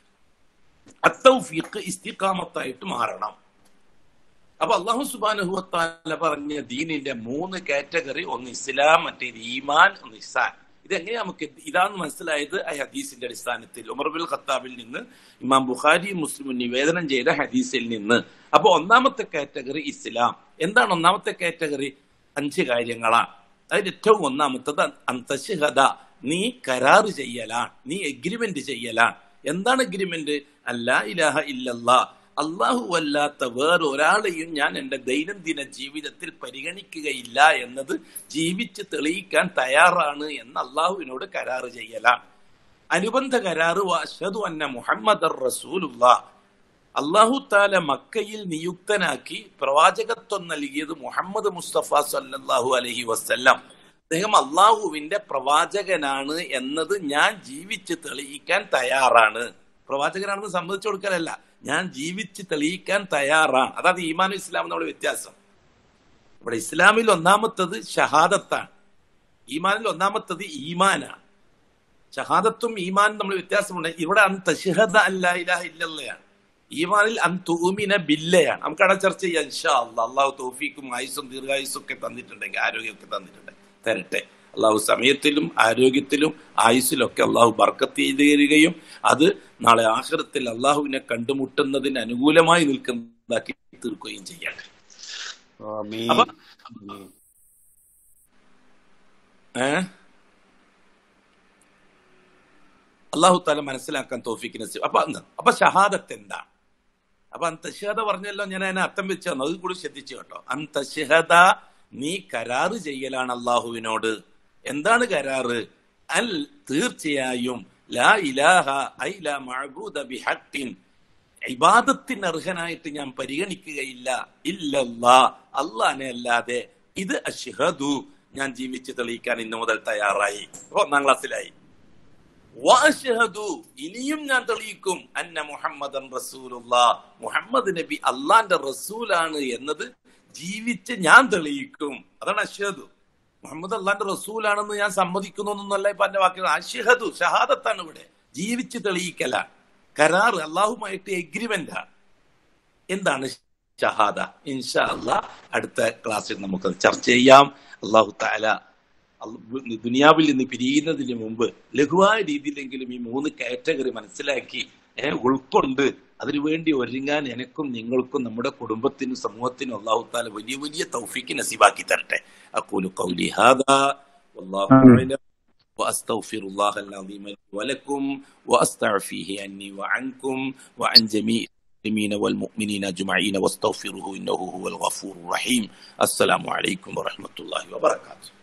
Speaker 1: അത്തൗഫീഖ് ഇസ്തിഖാമത്തായിട്ട് മാറണം അപ്പൊ അള്ളാഹു സുബാനുഹുവത്താല പറഞ്ഞ ദീനിന്റെ മൂന്ന് കാറ്റഗറി ഒന്ന് ഇസ്ലാം മറ്റേത് ഈമാൻ ഒന്ന് ഇസാൻ ഇതെങ്ങനെ നമുക്ക് ഇതാന്ന് മനസ്സിലായത് ആ ഹദീസിന്റെ അടിസ്ഥാനത്തിൽ ഉമർബുൽ ഖത്താബിൽ നിന്ന് ഇമാം ബുഖാരി മുസ്ലിം നിവേദനം ചെയ്ത ഹദീസിൽ നിന്ന് അപ്പൊ ഒന്നാമത്തെ കാറ്റഗറി ഇസ്ലാം എന്താണ് ഒന്നാമത്തെ കാറ്റഗറി അഞ്ച് കാര്യങ്ങളാണ് അതിൽ ഏറ്റവും ഒന്നാമത്തത് അന്തശഹദ നീ കരാറ് ചെയ്യലാണ് നീ എഗ്രിമെന്റ് ചെയ്യലാണ് എന്താണ് എഗ്രിമെന്റ് അല്ലാ ഇലാഹ ഇല്ലല്ലാ അള്ളാഹു അല്ലാത്ത വേറൊരാളെയും ഞാൻ എൻ്റെ ദൈനംദിന ജീവിതത്തിൽ പരിഗണിക്കുകയില്ല എന്നത് ജീവിച്ച് തെളിയിക്കാൻ തയ്യാറാണ് എന്ന് അള്ളാഹുവിനോട് കരാറ് ചെയ്യലാണ് അനുബന്ധ കരാറ് അഷദു അന്ന മുഹമ്മദ് റസൂലുള്ള അള്ളാഹു താല മക്കയിൽ നിയുക്തനാക്കി പ്രവാചകത്വം നൽകിയത് മുഹമ്മദ് മുസ്തഫ സല്ലാഹു അലഹി വസ്ല്ലാം അദ്ദേഹം അള്ളാഹുവിന്റെ പ്രവാചകനാണ് എന്നത് ഞാൻ ജീവിച്ച് തെളിയിക്കാൻ തയ്യാറാണ് പ്രവാചകനാണെന്ന് സമ്മതിച്ചു കൊടുക്കലല്ല ഞാൻ ജീവിച്ച് തെളിയിക്കാൻ തയ്യാറാണ് അതാണ് ഈമാനും ഇസ്ലാം എന്നുള്ള വ്യത്യാസം ഇവിടെ ഇസ്ലാമിൽ ഒന്നാമത്തത് ഷഹാദത്താണ് ഈമാനിൽ ഒന്നാമത്തത് ഈമാനാണ് ഷഹാദത്തും ഈമാനും നമ്മൾ വ്യത്യാസമുണ്ട് ഇവിടെ അൻ തഷിഹദ അല്ല ഇലാഹ ഇല്ലയാണ് ഈമാനിൽ അൻ തൂമിന ബില്ലയാണ് നമുക്ക് അവിടെ ചർച്ച ചെയ്യാം ഇൻഷാ അല്ലാ അള്ളാഹു തോഫീക്കും ആയുസും ദീർഘായുസും ഒക്കെ തന്നിട്ടുണ്ടെങ്കിൽ ആരോഗ്യമൊക്കെ തന്നിട്ടുണ്ടെങ്കിൽ തരട്ടെ അള്ളാഹു സമയത്തിലും ആരോഗ്യത്തിലും ആയുസ്സിലൊക്കെ അള്ളാഹു ബർക്കത്ത് ചെയ്ത് തരികയും അത് നാളെ ആഹ്റത്തിൽ അള്ളാഹുവിനെ കണ്ടുമുട്ടുന്നതിന് അനുകൂലമായി നിൽക്കുന്നതാക്കി തീർക്കുകയും ചെയ്യട്ടെ അപ്പൊ ഏ അള്ളാഹു താല മനസ്സിലാക്കാൻ തോഫിക്കുന്ന അപ്പൊ അപ്പൊ ഷഹാദത്ത് എന്താണ് അപ്പൊ അന്തശഹദ പറഞ്ഞല്ലോ ഞാൻ അതിനെ അർത്ഥം വെച്ച് തന്നു അത് കൂടി ശ്രദ്ധിച്ചു കേട്ടോ അന്തശഹദ നീ കരാറ് ചെയ്യലാണ് അള്ളാഹുവിനോട് എന്താണ് കരാറ് അൽ തീർച്ചയായും ലാ ഇലാഹ ഐ ലാ മഅബൂദ ബിഹഖിൻ ഇബാദത്തിന് അർഹനായിട്ട് ഞാൻ പരിഗണിക്കുകയില്ല ഇല്ലല്ലാ അള്ളാനെ അല്ലാതെ ഇത് അഷ്ഹദു ഞാൻ ജീവിച്ച് തെളിയിക്കാൻ ഇന്നു മുതൽ തയ്യാറായി അപ്പൊ ഒന്നാം ക്ലാസ്സിലായി വാഷഹദു ഇനിയും ഞാൻ തെളിയിക്കും അന്ന മുഹമ്മദൻ റസൂലുള്ള മുഹമ്മദ് നബി അള്ളാന്റെ റസൂലാണ് എന്നത് ജീവിച്ച് ഞാൻ തെളിയിക്കും അതാണ് അഷഹദു മുഹമ്മദ് അള്ളാന്റെ റസൂലാണെന്ന് ഞാൻ സമ്മതിക്കുന്നു എന്നല്ല ഇപ്പൊ എന്റെ വാക്കുകൾ അഷഹദു ഷഹാദത്താണ് ഇവിടെ ജീവിച്ച് തെളിയിക്കല കരാർ അള്ളാഹുമായിട്ട് എഗ്രിമെന്റാ എന്താണ് ഷഹാദ ഇൻഷാ അല്ലാ അടുത്ത ക്ലാസ്സിൽ നമുക്ക് ചർച്ച ചെയ്യാം അള്ളാഹു താല അള്ള- ദുനിയാവിൽ നിന്ന് പിരിയുന്നതിന് മുമ്പ് ലഘുവായ രീതിയിലെങ്കിലും ഈ മൂന്ന് കാറ്റഗറി മനസ്സിലാക്കി ഏഹ് ഉൾക്കൊണ്ട് അതിനുവേണ്ടി ഒരുങ്ങാൻ എനക്കും നിങ്ങൾക്കും നമ്മുടെ കുടുംബത്തിനും സമൂഹത്തിനും അള്ളാഹു താല വലിയ വലിയ തൗഫീക്ക് നസീബാക്കി തരട്ടെ അക്കൂലു ഖൗലി ഹാദാ വല്ലാഹു
Speaker 2: ആമീൻ.
Speaker 1: അഅലം وأستغفر الله العظيم لي ولكم وأستعفيه عني وعنكم وعن جميع المسلمين والمؤمنين أجمعين واستغفروه إنه هو الغفور الرحيم السلام عليكم ورحمة الله وبركاته